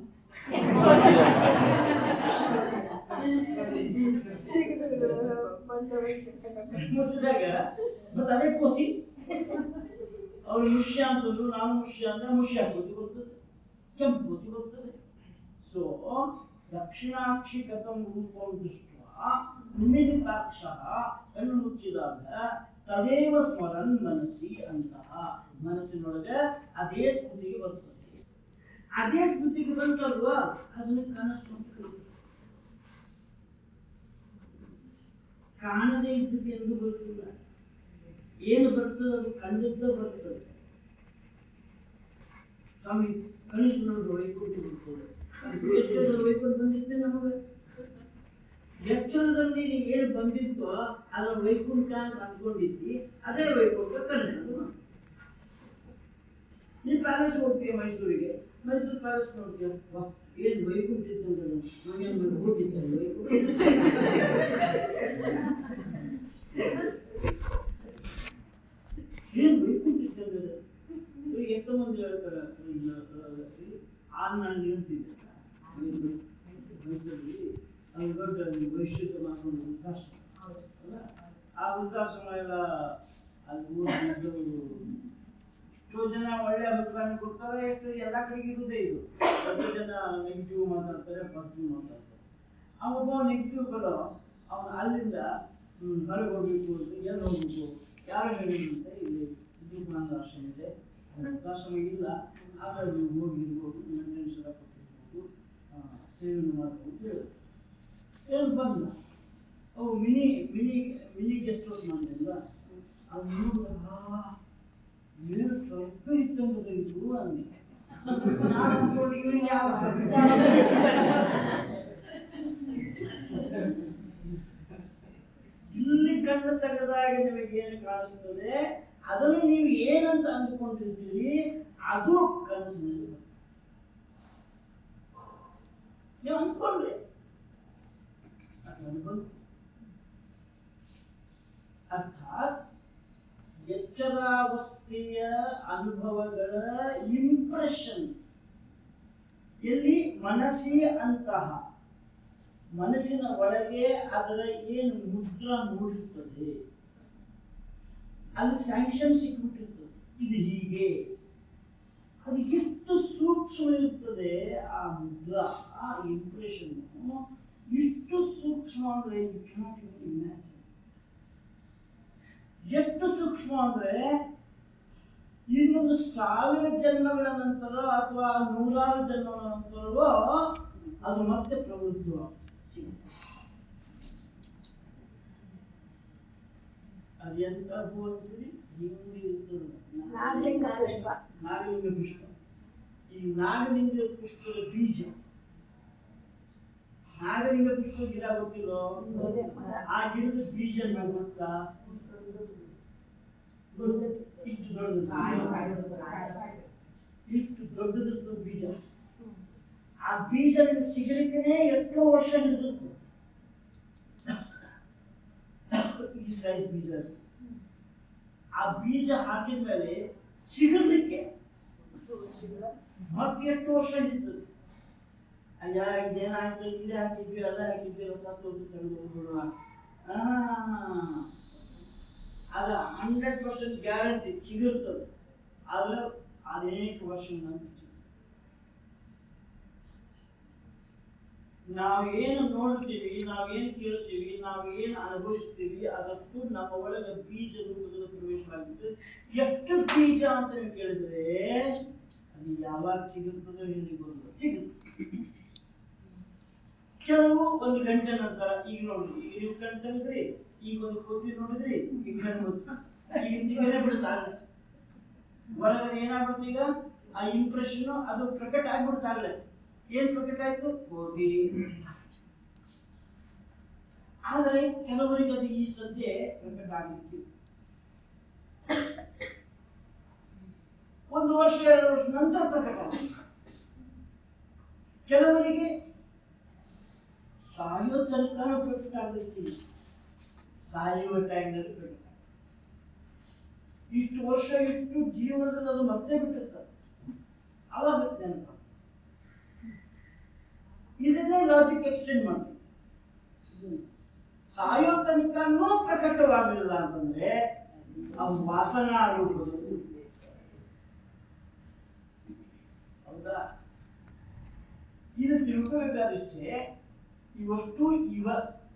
ಮುಚ್ಚಿದಾಗ ಮತ್ತೆ ಅದೇ ಕೋತಿ ಅವ್ರು ಮುಷ್ಯ ಅಂತಂದ್ರು ನಾನು ಮುಷ್ಯ ಅಂದ್ರೆ ಮುಷ್ಯ ಕೋತಿ ಬರ್ತದೆ ಕೆಂಪು ಕೋತಿ ಬರ್ತದೆ ಸೊ ದಕ್ಷಿಣಾಕ್ಷಿ ಗತಂ ರೂಪಂ ದೃಷ್ಟ ನಿಮಿಲಿತಾಕ್ಷ ಕಣ್ಣು ಮುಚ್ಚಿದಾಗ ತದೇವ ಸ್ಮರನ್ ಮನಸ್ಸಿ ಅಂತಹ ಮನಸ್ಸಿನೊಳಗೆ ಅದೇ ಸ್ಮೃತಿಗೆ ಬರ್ತದೆ ಅದೇ ಸ್ಮೃತಿಗೆ ಬಂತಲ್ವಾ ಅದನ್ನ ಕನಸು ಅಂತ ಕರೀತಾರೆ. ಕಾಣದೇ ಇದ್ದದ್ದು ಎಂದು ಗೊತ್ತಿಲ್ಲ ಏನು ಬರ್ತದೆ ಅದು ಕಂಡದ್ದ ಬರ್ತದೆ ಸ್ವಾಮಿ ಕನಿಷ್ಠ ನಮಗೆ ವೈಕುಂಠ ಬರ್ತದೆ ಎಚ್ಚರದ ವೈಕುಂಠ ಬಂದಿದ್ದೆ ನಮಗೆ ಎಚ್ಚರದಲ್ಲಿ ನೀನು ಏನು ಬಂದಿತ್ತೋ ಅದರ ವೈಕುಂಠ ಅಂತ ಅನ್ಕೊಂಡಿದ್ದಿ ಅದೇ ವೈಕುಂಠ ಕನಸು ನೀನ್ ಪ್ಯಾಲೇಸ್ ಹೋಗ್ತೀಯ ಮೈಸೂರಿಗೆ ಮೈಸೂರು ಪ್ಯಾಲೇಸ್ ನೋಡ್ತೀಯ ವಾ, ಏನ್ ವೈಕುಂಠ ಇದ್ದಂಗದು ನಾವೇನು ಹೋಗಿದ್ದೆ ವೈಕುಂಠ ಏನ್ ವೈಕುಂಠ ಇದ್ದಂಗದು ಈಗ ಎಷ್ಟೋ ಮಂದಿ ಹೇಳ್ತಾರೆ ಆರ್ನಲ್ಲಿ ನಿಂತಿದ್ದೆ ಮೈಸೂರಲ್ಲಿ ಅಲ್ಲಿ ದೊಡ್ಡ ವೈಶ್ವಿಕ ಒಂದು ವೃದ್ಧಾಶ್ರಮ ಅಲ್ಲ? ಆ ವೃದ್ಧಾಶ್ರಮ ಎಲ್ಲ ಅಲ್ಲಿ ಊರಿನದ್ದು ಎಷ್ಟೋ ಜನ ಒಳ್ಳೆ ಅಭಿಪ್ರಾಯ ಕೊಡ್ತಾರೆ ಎಷ್ಟು ಎಲ್ಲ ಕಡೆಗೆ ಇರುವುದೇ ಇದು ಎಷ್ಟೋ ಜನ ನೆಗೆಟಿವ್ ಮಾತಾಡ್ತಾರೆ ಪಾಸಿಟಿವ್ ಮಾತಾಡ್ತಾರೆ ಅವೊಬ್ಬ ನೆಗೆಟಿವ್ ಬರೋ ಅವನು ಅಲ್ಲಿಂದ ಹ್ಮ್, ಹೊರಗೆ ಹೋಗ್ಬೇಕು ಅಂದ್ರೆ ಎಲ್ಲಿ ಹೋಗ್ಬೇಕು ಯಾರು ಹೇಳಿದಂತೆ ಇಲ್ಲಿ ವಿದ್ಯುನ್ಮಾನ ಆಶ್ರಮ ಇದೆ ವೃದ್ಧಾಶ್ರಮ ಇಲ್ಲ ಆದ್ರೆ ನೀವು ಹೋಗಿ ಇರ್ಬೋದು ಮೇಂಟೆನೆನ್ಸ್ ಎಲ್ಲ ಕೊಟ್ಟಿರ್ಬೋದು ಆ, ಸೇವೆಯನ್ನು ಮಾಡ್ಬೋದು ಅಂತ ಹೇಳಿದ್ರು ಏನು ಬಂದ ಅವು mini mini mini guest house ಮಾಡಿದ್ರಲ್ಲ ಅದು ನೋಡಿದ ಏನು ಸ್ವಲ್ಪ ಇತ್ತಂದ್ರೆ ಇದು ಅಂದೆ ನಾನು ಅನ್ಕೊಂಡು ಇವನಿಗೆ ಯಾವ ಸ್ವಲ್ಪ ಇಲ್ಲಿ ಕಣ್ಣು ತೆಗೆದಾಗ ನಿಮಗೆ ಏನು ಕಾಣಿಸ್ತದೆ ಅದನ್ನು ನೀವು ಏನಂತ ಅಂದುಕೊಂಡಿರ್ತೀರಿ ಅದು ಕನಸಿನಲ್ಲಿ ಬರ್ತದೆ. ನೀವು ಅಂದ್ಕೊಂಡ್ರಿ ಅದು ಬಂತು ಅರ್ಥಾತ್ ಎಚ್ಚರಾವಸ್ಥೆಯ ಅನುಭವಗಳ ಇಂಪ್ರೆಷನ್ ಎಲ್ಲಿ ಮನಸ್ಸಿ ಅಂತಹ ಮನಸ್ಸಿನ ಒಳಗೆ ಅದರ ಏನು ಮುದ್ರ ಮೂಡಿರ್ತದೆ ಅಲ್ಲಿ ಸ್ಯಾಂಕ್ಷನ್ ಸಿಕ್ಬಿಟ್ಟಿರ್ತದೆ ಇದು ಹೀಗೆ ಅದು ಎಷ್ಟು ಸೂಕ್ಷ್ಮ ಇರ್ತದೆ ಆ ಮುದ್ರ ಆ ಇಂಪ್ರೆಷನ್ ಇಷ್ಟು ಸೂಕ್ಷ್ಮ ಅಂದ್ರೆ ಯು ಕೆನಾಟ್ ಇಮ್ಯಾಜಿನ್ ಎಷ್ಟು ಸೂಕ್ಷ್ಮ ಅಂದ್ರೆ ಇನ್ನೊಂದು ಸಾವಿರ ಜನ್ಮಗಳ ನಂತರ ಅಥವಾ ನೂರಾರು ಜನ್ಮಗಳ ನಂತರವೋ ಅದು ಮತ್ತೆ ಪ್ರವೃದ್ಧವಾಗ್ತದೆ ಅದೆಂತ ಹೂ ಅಂತೀರಿ ಹಿಂಗೆ ಇರ್ತದೆ ನಾಗಲಿಂಗ ಪುಷ್ಪ ನಾಗಲಿಂಗ ಪುಷ್ಪ ಈ ನಾಗಲಿಂಗ ಪುಷ್ಪದ ಬೀಜ ನಾಗಲಿಂಗ ಪುಷ್ಪ ಗಿಡ ಗೊತ್ತಿರೋ ಆ ಗಿಡದ ಬೀಜ ನಿಮಗೆ ಗೊತ್ತಾ ಗೊತ್ತು. ಇಷ್ಟು ದೊಡ್ಡದು ಇಷ್ಟು ದೊಡ್ಡದಿರ್ತದೆ ಬೀಜ ಆ ಬೀಜ ನಿಮಗೆ ಸಿಗಲಿಕ್ಕೆ ಎಷ್ಟೋ ವರ್ಷ ಹಿಡಿದಿತ್ತು ಈ ಸೈಜ್ ಬೀಜ ಅದು. ಆ ಬೀಜ ಹಾಕಿದ ಮೇಲೆ ಸಿಗಲಿಕ್ಕೆ ಮತ್ತೆ ಎಷ್ಟು ವರ್ಷ ಹಿಡಿತದೆ ಅಯ್ಯ ಇದೇನಾಯ್ತು ಇಲ್ಲೇ ಹಾಕಿದ್ವಿ ಅಲ್ಲ ಹಾಕಿದ್ವಿ ಎಲ್ಲ ಸತ್ತು ಹೋಗಿ ತೆಗೆದು ಹೋಗ್ಬಿಡುವ ಅದ ಹಂಡ್ರೆಡ್ ಪರ್ಸೆಂಟ್ ಗ್ಯಾರಂಟಿ ಸಿಗಿರ್ತದೆ ಆದ್ರೆ ಅನೇಕ ವರ್ಷ ನಂತರ ಸಿಗುತ್ತೆ. ನಾವೇನು ನೋಡ್ತೀವಿ ನಾವೇನು ಕೇಳ್ತೀವಿ ನಾವೇನು ಅನುಭವಿಸ್ತೀವಿ ಅದಷ್ಟು ನಮ್ಮ ಒಳಗೆ ಬೀಜ ರೂಪದಲ್ಲಿ ಪ್ರವೇಶವಾಗುತ್ತೆ ಎಷ್ಟು ಬೀಜ ಅಂತ ನೀವು ಕೇಳಿದ್ರೆ ಅದು ಯಾವಾಗ ಸಿಗುತ್ತದೋ ಹೇಳಿ ಬರೋದು ಸಿಗುತ್ತೆ ಕೆಲವು ಒಂದು ಗಂಟೆ ನಂತರ ಈಗ ನೋಡ್ರಿ ಈಗ ನೀವು ಕಣ್ ತೆಗೆದ್ರಿ ಈಗ ಒಂದು ಕೋತಿ ನೋಡಿದ್ರಿ ಈಗ ಕಣ್ ಮುಚ್ಚಿ ಈಗ ಸಿಗಲೇ ಬಿಡುತ್ತಾಗಲೇ ಒಳಗಡೆ ಏನಾಗ್ಬಿಡ್ತು ಈಗ ಆ ಇಂಪ್ರೆಷನ್ ಅದು ಪ್ರಕಟ ಆಗ್ಬಿಡ್ತಾಗಲೇ ಏನ್ ಪ್ರಕಟ ಆಯ್ತು ಕೋತಿ ಆದರೆ ಕೆಲವರಿಗೆ ಅದು ಈ ಸದ್ಯ ಪ್ರಕಟ ಆಗಲಿಕ್ಕೆ ಒಂದು ವರ್ಷ ಎರಡು ವರ್ಷ ನಂತರ ಪ್ರಕಟ ಆಗುತ್ತೆ ಕೆಲವರಿಗೆ ಸಾಯೋ ತನಕ ಪ್ರಕಟ ಆಗಲಿಕ್ಕೆ ಸಾಯುವ ಟೈಮ್ನಲ್ಲಿ ಪ್ರಕಟ ಆಗುತ್ತೆ. ಇಷ್ಟು ವರ್ಷ ಇಷ್ಟು ಜೀವನದಲ್ಲಿ ಅದು ಮತ್ತೆ ಬಿಟ್ಟಿರ್ತದೆ ಅವಾಗ ನೆನಪು ಇದನ್ನೇ ಲಾಜಿಕ್ ಎಕ್ಸ್ಟೆಂಡ್ ಮಾಡಿ ಸಾಯೋ ತನಕನೂ ಪ್ರಕಟವಾಗಿಲ್ಲ ಅಂತಂದ್ರೆ ಅದು ವಾಸನಾ ರೂಪದಲ್ಲಿ ಹೌದಾ ಇದು ತಿಳ್ಕೋಬೇಕಾದಷ್ಟೇ ಇವಷ್ಟು ಇವ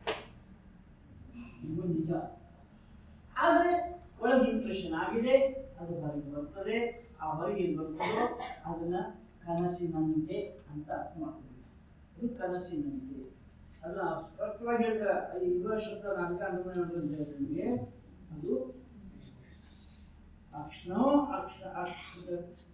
ಇವ ನಿಜ ಆದ್ರೆ ಒಳಗೆ ಇಂಪ್ರೆಷನ್ ಆಗಿದೆ ಅದು ಹೊರಗೆ ಬರ್ತದೆ ಆ ಹೊರಗೆ ಏನ್ ಬರ್ತದೋ ಅದನ್ನ ಕನಸಿನಂತೆ ಅಂತ ಅರ್ಥ ಮಾಡ್ಕೊಬೇಕು ಅದು ಕನಸಿನಂತೆ ಅದನ್ನ ಸ್ಪಷ್ಟವಾಗಿ ಹೇಳ್ತಾರೆ ಈ ಇವ ಶಬ್ದ ನಾಟಕ ಅನುಮತಿ ಅಂತ ಹೇಳಿದ್ರೆ ನಿಮಗೆ ಅದು ಅಕ್ಷಣೋ ಅಕ್ಷ ಅಕ್ಷ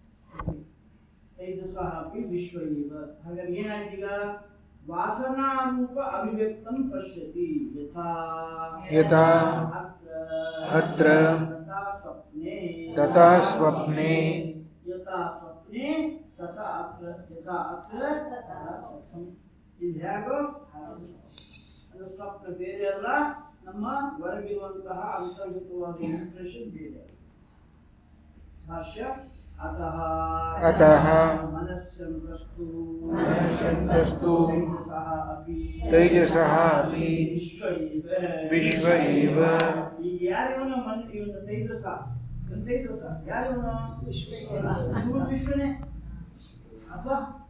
ತೈಜಸಃ ಅಪಿ ವಿಶ್ವ ಇವ ಹಾಗಾದ್ರೆ ಏನಾಯ್ತು ಈಗ ವಾಸನಾ ರೂಪ ಅಭಿವ್ಯಕ್ತಂ ಪಶ್ಯತಿ ಯಥಾ ಯಥಾ ಅತ್ರ ಅತ್ರ ತಥಾ ಸ್ವಪ್ನೆ ತಥಾ ಸ್ವಪ್ನೆ ಯಥಾ ಸ್ವಪ್ನೆ ತಥಾ ಅತ್ರ ಯಥಾ ಅತ್ರ ತಥಾ ಸ್ವಪ್ನೆ ಇದು ಹೇಗೋ ಹಾಗೆ. ಅದು ಸ್ವಪ್ನ ಬೇರೆ ಅಲ್ಲ ನಮ್ಮ ಒಳಗಿರುವಂತಹ ಅಂತರ್ಗತವಾದ ಇಂಪ್ರೆಷನ್ ಬೇರೆ ಭಾಷ್ಯ ಅತಃ ಅತಃ ಮನಸ್ಸಂತಸ್ತು ಮನಸ್ಸಂತಸ್ತು ತೈಜಸಃ ಅಪಿ ತೈಜಸಃ ಅಪಿ ವಿಶ್ವ ಇವ ವಿಶ್ವ ಇವ ಈಗ ಯಾರಿವನು ಮನ್ ಇವನು ತೈಜಸ ಇವನು ತೈಜಸ ಯಾರಿವನು ಇವನು ವಿಶ್ವನೇ ಅಪ್ಪ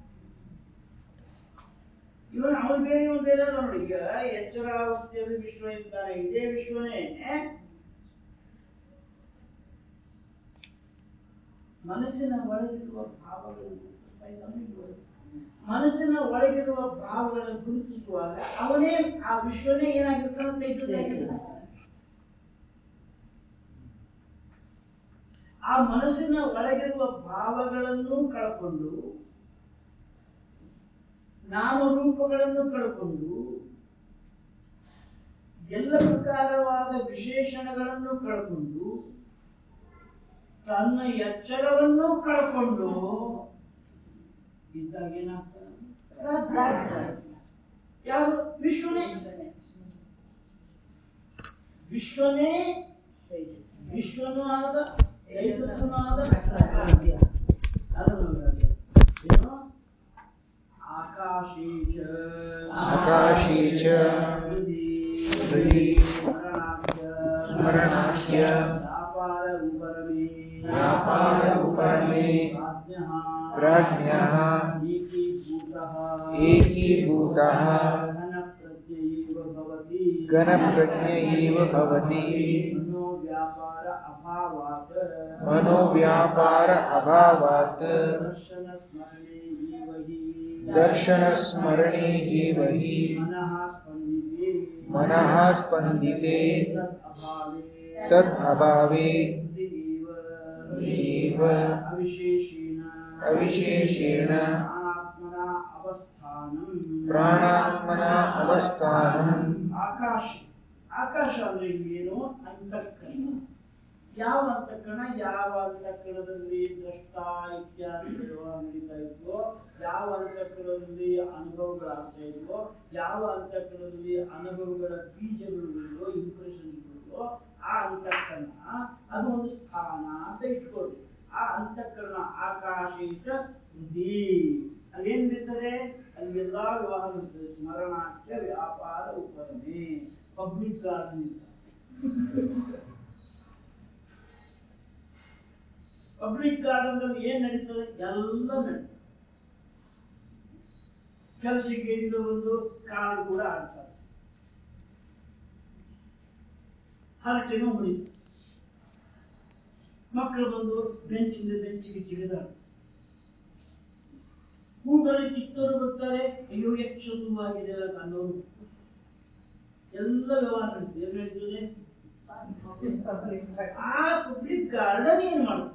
ಇವನು ಅವನು ಬೇರೆ ಇವನು ಬೇರೆ ಅಲ್ಲ ನೋಡಿ ಈಗ ಎಚ್ಚರಾವಸ್ಥೆಯಲ್ಲಿ ವಿಶ್ವ ಇದ್ದಾನೆ ಇದೇ ವಿಶ್ವನೇ ಮನಸ್ಸಿನ ಒಳಗಿರುವ ಭಾವಗಳನ್ನು ಗುರುತಿಸ್ತಾ ಇದ್ದಾನೆ ಇಲ್ವೋ? ಮನಸ್ಸಿನ ಒಳಗಿರುವ ಭಾವಗಳನ್ನು ಗುರುತಿಸುವಾಗ ಅವನೇ ಆ ವಿಶ್ವನೇ ಏನಾಗಿರ್ತಾನೆ ತೈಜಸ್ ಆಗಿರ್ತಾನೆ ಆ ಮನಸ್ಸಿನ ಒಳಗಿರುವ ಭಾವಗಳನ್ನು ಕಳ್ಕೊಂಡು ನಾಮರೂಪಗಳನ್ನು ಕಳ್ಕೊಂಡು ಎಲ್ಲ ಪ್ರಕಾರವಾದ ವಿಶೇಷಣಗಳನ್ನು ಕಳ್ಕೊಂಡು ತನ್ನ ಎಚ್ಚರವನ್ನು ಕಳ್ಕೊಂಡು ಇದ್ದಾಗ ಏನಾಗ್ತಾನೆ ಯಾರು ವಿಶ್ವನೇ ವಿಶ್ವನೇ ವಿಶ್ವನೂ ಆದ ತೈಜಸ್ಸನೂ ಆದ ಅದ್ಯ. ಅದನ್ನು ಹೇಳ್ತಾರೆ. ಏನು ಆಕಾಶೇ ಚ ಆಕಾಶೇ ಚ ಹೃದಿ ಹೃದಿ ಸ್ಮರಣಾಖ್ಯ ಸ್ಮರಣಾಖ್ಯ ವ್ಯಾಪಾರ ಉಪರಮೇ ವ್ಯಾಪಾರ ಉಪರಮೇ ಪ್ರಾಜ್ಞಃ ಪ್ರಾಜ್ಞಃ ಏಕೀಭೂತಃ ಏಕೀಭೂತಃ ಘನಪ್ರಜ್ಞೈವ ಭವತಿ ಘನಪ್ರಜ್ಞೈವ ಭವತಿ ಮನೋವ್ಯಾಪಾರ ಅಭಾವಾತ್ ಮನೋವ್ಯಾಪಾರ ಅಭಾವಾತ್ ದರ್ಶನ ಸ್ಮರಣೆ ಇವ ಹಿ ದರ್ಶನಸ್ಮರಣೆ ಏವ ಹಿ ಮನಃ ಸ್ಪಂದಿತೆ ಮನಃ ಸ್ಪಂದಿತೆ ತದ್ ಅಭಾವೇ ತದ್ ಅಭಾವೇ ಹೃದಿಯೇವ ಹೃದಿಯೇವ ಅವಿಶೇಷೇಣ ಅವಿಶೇಷೇಣ ಪ್ರಾಣಾತ್ಮನ ಅವಸ್ಥಾನಂ ಪ್ರಾಣಾತ್ಮನ ಅವಸ್ಥಾನಂ ಆಕಾಶ ಆಕಾಶ ಅಂದ್ರೆ ಏನು ಅಂತಃಕರಣ ಯಾವ ಅಂತಃಕರಣ ಯಾವ ಅಂತಃಕರಣದಲ್ಲಿ ದೃಷ್ಟ ಇತ್ಯಾದಿ ವ್ಯವಹಾರ ನಡೀತಾ ಇದ್ವೋ ಯಾವ ಅಂತಃಕರಣದಲ್ಲಿ ಅನುಭವಗಳಾಗ್ತಾ ಇದ್ವೋ ಯಾವ ಅಂತಃಕರಣದಲ್ಲಿ ಅನುಭವಗಳ ಬೀಜಗಳು ಇಲ್ವೋ ಇಂಪ್ರೆಷನ್ಗಳು ಆ ಅಂತಃಕರಣ ಅದು ಒಂದು ಸ್ಥಾನ ಅಂತ ಇಟ್ಕೊಳ್ಳಿ ಆ ಅಂತಃಕರಣ ಆಕಾಶಿತ ಹೃದಿ ಅಲ್ಲೇನ್ ನಡೀತದೆ ಅಲ್ಲಿ ಎಲ್ಲಾ ವ್ಯವಹಾರ ನಡೀತದೆ ಸ್ಮರಣಾಖ್ಯ ವ್ಯಾಪಾರ ಉಪರಮೆ ಪಬ್ಲಿಕ್ ಗಾರ್ಡನ್ ಪಬ್ಲಿಕ್ ಗಾರ್ಡನ್ ಅಲ್ಲಿ ಏನ್ ನಡೀತದೆ ಎಲ್ಲ ನಡೀತದೆ ಕೆಲಸಕ್ಕೆ ಏನಿದೆ ಒಂದು ಕಾಡು ಕೂಡ ಆಡ್ತಾರೆ ಹರಟೆನೂ ಹೊಡಿತಾರೆ ಮಕ್ಕಳು ಬಂದು ಬೆಂಚಿಂದ ಬೆಂಚಿಗೆ ಜಿಗಿದಾಡ್ತಾರೆ ಹೂಗಳಲ್ಲಿ ಕಿತ್ತೋರು ಬರ್ತಾರೆ ಅಯ್ಯೋ ಎಷ್ಟು ಸುಂದರವಾಗಿದೆ ಅಲ್ಲ ಕಣ್ಣೋರು ಎಲ್ಲ ವ್ಯವಹಾರ ನಡೀತದೆ ಏನ್ ನಡೀತದೆ ಆ ಪಬ್ಲಿಕ್ ಗಾರ್ಡನ್ ಏನ್ ಮಾಡುತ್ತೆ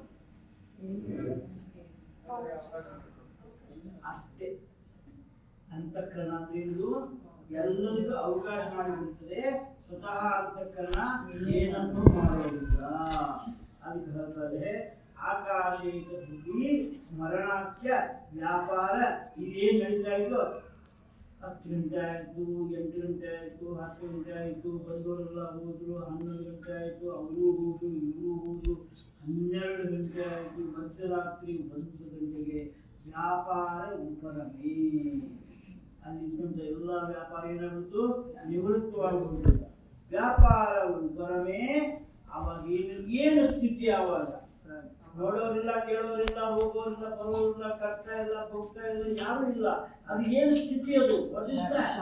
ಅಷ್ಟೇ ಅಂತಃಕರಣ ಅಂದ್ರೆ ಇದು ಎಲ್ಲರಿಗೂ ಅವಕಾಶ ಮಾಡಿಬಿಡ್ತದೆ ಸ್ವತಃ ಅಂತಃಕರಣ ಏನನ್ನೂ ಮಾಡೋದಿಲ್ಲ ಅದಕ್ಕೆ ಹೇಳ್ತಾರೆ ಆಕಾಶೇಕ ಬುದ್ಧಿ ಸ್ಮರಣಾಖ್ಯ ವ್ಯಾಪಾರ ಇದೇನ್ ನಡೀತಾ ಇತ್ತು ಹತ್ತು ಗಂಟೆ ಆಯ್ತು ಎಂಟು ಗಂಟೆ ಆಯ್ತು ಹತ್ತು ಗಂಟೆ ಆಯ್ತು ಬಂದವರೆಲ್ಲ ಹೋದ್ರು ಹನ್ನೊಂದು ಗಂಟೆ ಆಯ್ತು ಅವರು ಹೋದ್ರು ಇವರು ಹೋದ್ರು ಹನ್ನೆರಡು ಗಂಟೆ ಆಯ್ತು ಮಧ್ಯರಾತ್ರಿ ಒಂದು ಗಂಟೆಗೆ ವ್ಯಾಪಾರ ಉಪರಮೆ ಅಲ್ಲಿದ್ದಂತ ಎಲ್ಲ ವ್ಯಾಪಾರ ಏನಾಗ್ಬಿಡ್ತು ನಿವೃತ್ತವಾಗಿ ಹೋಗ್ಬಿಡ್ತು ವ್ಯಾಪಾರ ಉಪರಮೆ ಅವಾಗ ಏನು ಏನು ಸ್ಥಿತಿ ಆವಾಗ ನೋಡೋರಿಲ್ಲ ಕೇಳೋರಿಲ್ಲ ಹೋಗೋರಿಲ್ಲ ಬರೋರಿಲ್ಲ ಕರ್ತಾ ಇಲ್ಲ ಹೋಗ್ತಾ ಇಲ್ಲ ಯಾರು ಇಲ್ಲ ಅದು ಏನು ಸ್ಥಿತಿ ಅದು What is that?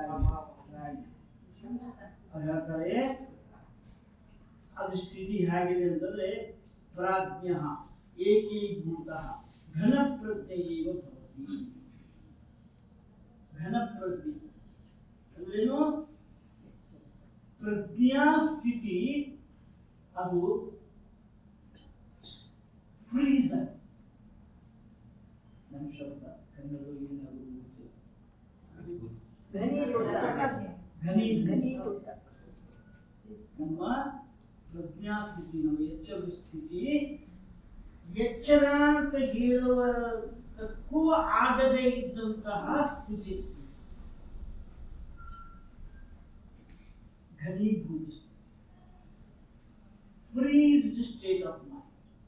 ಅವ್ರು ಹೇಳ್ತಾರೆ ಅದು ಸ್ಥಿತಿ ಹೇಗಿದೆ ಅಂತಂದ್ರೆ ಪ್ರಾಜ್ಞ ಏಕೀಭೂತ ಘನಪ್ರಜ್ಞೆಯೇವ ಭವತಿ ಘನಪ್ರಜ್ಞೆ ಅಂದ್ರೇನು ಪ್ರಜ್ಞಾ ಸ್ಥಿತಿ ಅದು ಫ್ರೀಸರ್ ನಮ್ಮ ಶಬ್ದ ಕನ್ನಡದಲ್ಲಿ ಏನಾಗುವುದು ಘನೀಭೂತ ನಮ್ಮ ಪ್ರಜ್ಞಾ ಸ್ಥಿತಿ ನಮ್ಮ ಎಚ್ಚರದ ಸ್ಥಿತಿ ಎಚ್ಚರ ಅಂತ ಹೇಳುವುದಕ್ಕೂ ಆಗದೇ ಇದ್ದಂತಹ ಸ್ಥಿತಿ ಘನೀಭೂತ ಸ್ಥಿತಿ freezed state of mind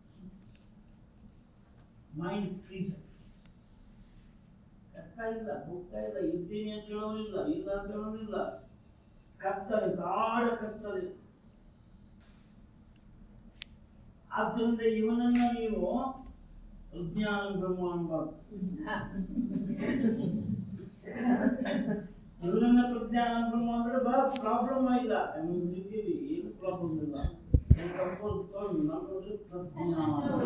mind freezer ಕರ್ತಾ ಇಲ್ಲ ಹೋಗ್ತಾ ಇಲ್ಲ ಇದ್ದೀನಿ ಅಂತ ಹೇಳೋನಿಲ್ಲ ಇಲ್ಲ ಅಂತ ಹೇಳೋನಿಲ್ಲ ಕತ್ತಲೆ ಗಾಢ ಕತ್ತಲೆ ಆದ್ದರಿಂದ ಇವನನ್ನ ನೀವು ವಿಜ್ಞಾನ ಬ್ರಹ್ಮ ಅನ್ಬಾರ್ದು ಇವನನ್ನ ಪ್ರಜ್ಞಾನ ಬ್ರಹ್ಮ ಅಂದ್ರೆ ಬಾ ಪ್ರಾಬ್ಲಮ್ ಇಲ್ಲ ನಮ್ಮ ರೀತಿಯಲ್ಲಿ ಏನು ಪ್ರಾಬ್ಲಮ್ ಇಲ್ಲ ಏನ್ ಕರ್ಕೊಂಡು ಕೊಂಡು ನಾವು ನೋಡಿದ್ರೆ ಪ್ರಜ್ಞಾನ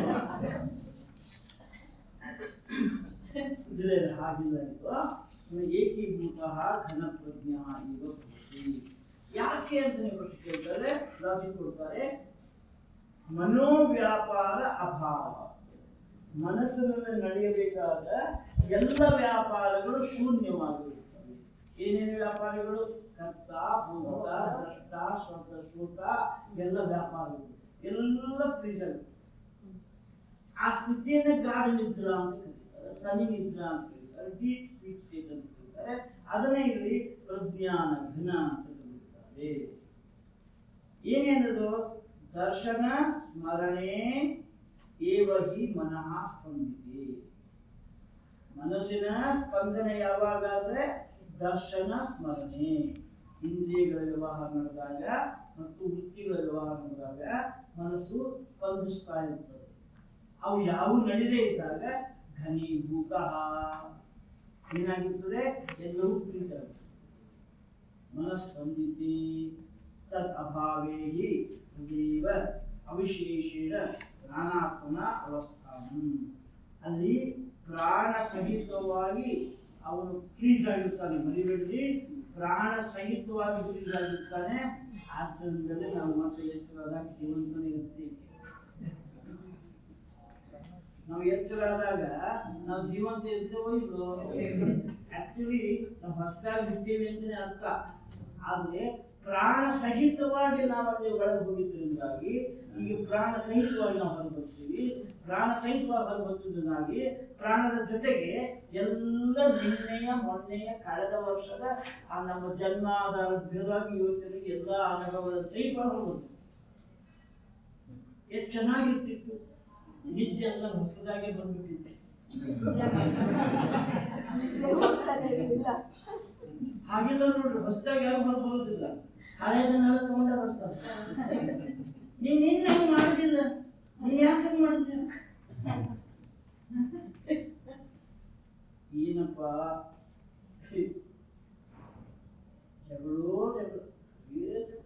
ಇದ್ರೆ ಹಾಗಿಲ್ಲ ಇದು ಏಕೀಭೂತ ಘನ ಪ್ರಜ್ಞಾ ಇವ ಭವತಿ ಯಾಕೆ ಅಂತ ನೀವು ಪ್ರಶ್ನೆ ಕೇಳ್ತಾರೆ ಲಾಜಿಕ್ ಕೊಡ್ತಾರೆ ಮನೋವ್ಯಾಪಾರ ಅಭಾವ ಮನಸ್ಸಿನಲ್ಲಿ ನಡೆಯಬೇಕಾದ ಎಲ್ಲ ವ್ಯಾಪಾರಗಳು ಶೂನ್ಯವಾಗಿರುತ್ತವೆ ಏನೇನು ವ್ಯಾಪಾರಗಳು ಕರ್ತ ಭೂತ ದ್ರಷ್ಟ ಸ್ವತ ಶ್ರೋತ ಎಲ್ಲ ವ್ಯಾಪಾರಗಳು ಎಲ್ಲ ಫ್ರೀಸ್ ಆಗುತ್ತೆ ಆ ಸ್ಥಿತಿಯನ್ನ ಗಾಢ ನಿದ್ರಾ ಅಂತ ಕರೀತಾರೆ ತನಿ ನಿದ್ರಾ ಅಂತ ಕರೀತಾರೆ ಡೀಪ್ ಸ್ಲೀಪ್ ಸ್ಟೇಟ್ ಅಂತ ಕರೀತಾರೆ ಅದನ್ನೇ ಇಲ್ಲಿ ಪ್ರಜ್ಞಾನ ಘನ ಅಂತ ಕರೀತಾರೆ ಏನೇನದು ದರ್ಶನ ಸ್ಮರಣೆ ಏವ ಹಿ ಮನಃ ಸ್ಪಂದಿತಿ ಮನಸ್ಸಿನ ಸ್ಪಂದನೆ ಯಾವಾಗ ಅಂದ್ರೆ ದರ್ಶನ ಸ್ಮರಣೆ ಇಂದ್ರಿಯಗಳ ವ್ಯವಹಾರ ನಡೆದಾಗ ಮತ್ತು ವೃತ್ತಿಗಳ ವ್ಯವಹಾರ ನಡೆದಾಗ ಮನಸ್ಸು ಸ್ಪಂದಿಸ್ತಾ ಇರ್ತದೆ ಅವು ಯಾವ ನಡೆದೇ ಇದ್ದಾಗ ಘನೀಭೂತ ಏನಾಗಿರ್ತದೆ ಎಲ್ಲವೂ ಪ್ರೀತ ಮನಸ್ಪಂದಿತಿ ತದ್ ಅಭಾವೇ ಹಿ ತದೇವ ಅವಿಶೇಷೇಣ ಪ್ರಾಣಾತ್ಮನ ಅವಸ್ಥಾನ ಅಲ್ಲಿ ಪ್ರಾಣ ಸಹಿತವಾಗಿ ಅವನು ಫ್ರೀಸ್ ಆಗಿರ್ತಾನೆ ಮರಿಬೇಡ್ರಿ ಪ್ರಾಣ ಸಹಿತವಾಗಿ ಫ್ರೀಸ್ ಆಗಿರ್ತಾನೆ ಆದ್ದರಿಂದಲೇ ನಾವು ಮತ್ತೆ ಎಚ್ಚರದಾಗ ಜೀವಂತನೇ ಇರ್ತೀವಿ ನಾವು ಎಚ್ಚರಾದಾಗ ನಾವು ಜೀವಂತ ಇರ್ತೇವೋ ಇಲ್ಲೋ ಆಕ್ಚುಲಿ ನಾವು ಹೊಸದಾಗಿ ಬಿಟ್ಟೇವಿ ಅಂತಾನೆ ಅರ್ಥ ಆದ್ರೆ ಪ್ರಾಣ ಸಹಿತವಾಗಿ ನಾವು ಅಲ್ಲಿ ಒಳಗೆ ಹೋಗಿದ್ರಿಂದಾಗಿ ಈಗ ಪ್ರಾಣ ಸಹಿತವಾಗಿ ನಾವು ಹೊರಬರ್ತೀವಿ ಪ್ರಾಣ ಸಹಿತವಾಗಿ ಹೊರಬರ್ತಿದ್ದಾಗಿ ಪ್ರಾಣದ ಜೊತೆಗೆ ಎಲ್ಲ ನಿನ್ನೆಯ ಮೊನ್ನೆಯ ಕಳೆದ ವರ್ಷದ ಆ ನಮ್ಮ ಜನ್ಮಾಧಾರವಾಗಿ ಇವತ್ತಿನ ಎಲ್ಲ ಅನುಭವಗಳ ಸಹಿತ ಹೊರಬರ್ತೀವಿ ಎಷ್ಟು ಚೆನ್ನಾಗಿರ್ತಿತ್ತು ನಿದ್ದೆ ಎಲ್ಲ ಹೊಸದಾಗೆ ಬಂದ್ಬಿಟ್ಟಿತ್ತು ಹಾಗೆಲ್ಲ ನೋಡ್ರಿ ಹೊಸದಾಗಿ ಯಾರು ಹೊರ ಬರೋದಿಲ್ಲ ಹಳೆಯದನ್ನೆಲ್ಲ ತಗೊಂಡ ಬರ್ತಾರೆ ನೀನ್ ನಿನ್ನ ಹಂಗ್ ಮಾಡುದಿಲ್ಲ ನೀನ್ ಯಾಕೆ ಹಂಗ್ ಮಾಡಿದ್ಯ ಏನಪ್ಪ ಜಗಳೋ ಜಗಳ ಏನ್ ಜಗಳ?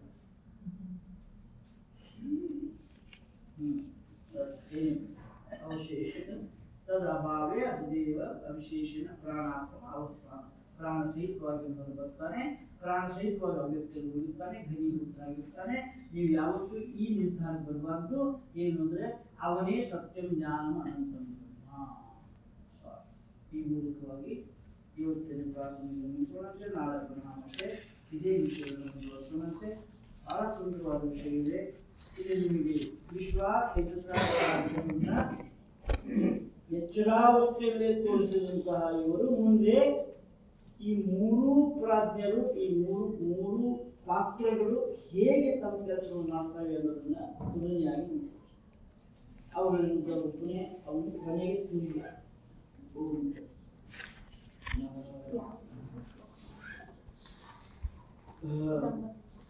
ಹ್ಮ್ ಏನು ಅವಶೇಷಣ ತದಭಾವೇ ಅದೇವ ಅವಿಶೇಷಣ ಪ್ರಾಣಾತ್ಮ ಅವಸ್ಥಾನ ಪ್ರಾಣ ಸಹಿತವಾಗಿ ಹೊರಗೆ ಬರ್ತಾನೆ ಪ್ರಾಣ ಸಹಿತವಾಗಿ ಅವ್ಯಕ್ತಿಯಲ್ಲಿ ಉಳಿತಾನೆ ಘನೀಭೂತರಾಗಿರ್ತಾನೆ ನೀವು ಯಾವತ್ತೂ ಈ ನಿರ್ಧಾರ ಬರಬಾರ್ದು ಏನು ಅಂದ್ರೆ ಅವನೇ ಸತ್ಯಂ ಜ್ಞಾನಂ ಅನಂತಂ ಬ್ರಹ್ಮ. ಈ ಮೂಲಕವಾಗಿ ಇವತ್ತಿನ ಕ್ಲಾಸನ್ನು ಮುಗಿಸೋಣಂತೆ ನಾಳೆ ಪುನಃ ಮತ್ತೆ ಇದೇ ವಿಷಯವನ್ನು ಮುಂದುವರಿಸೋಣಂತೆ ಬಹಳ ಸುಂದರವಾದ ವಿಷಯ ಇದೆ ಇಲ್ಲಿ ನಿಮಗೆ ವಿಶ್ವ ಯಶಸ್ಸಾಗುವುದನ್ನ ಎಚ್ಚರಾವಸ್ಥೆಯಲ್ಲೇ ತೋರಿಸಿದಂತಹ ಇವರು ಮುಂದೆ ಈ ಮೂರು ಪ್ರಾಜ್ಞರು ಈ ಮೂರು ಮೂರು ಪಾತ್ರಗಳು ಹೇಗೆ ತಮ್ಮ ಕೆಲಸವನ್ನು ಮಾಡ್ತವೆ ಅನ್ನೋದನ್ನ ತುಲನೆಯಾಗಿ ಮುಂದುವರಿಸ್ತಾರೆ. ಅವುಗಳನ್ನು ಕೊನೆ ಅವನು ಕೊನೆಗೆ ತಿಳಿದ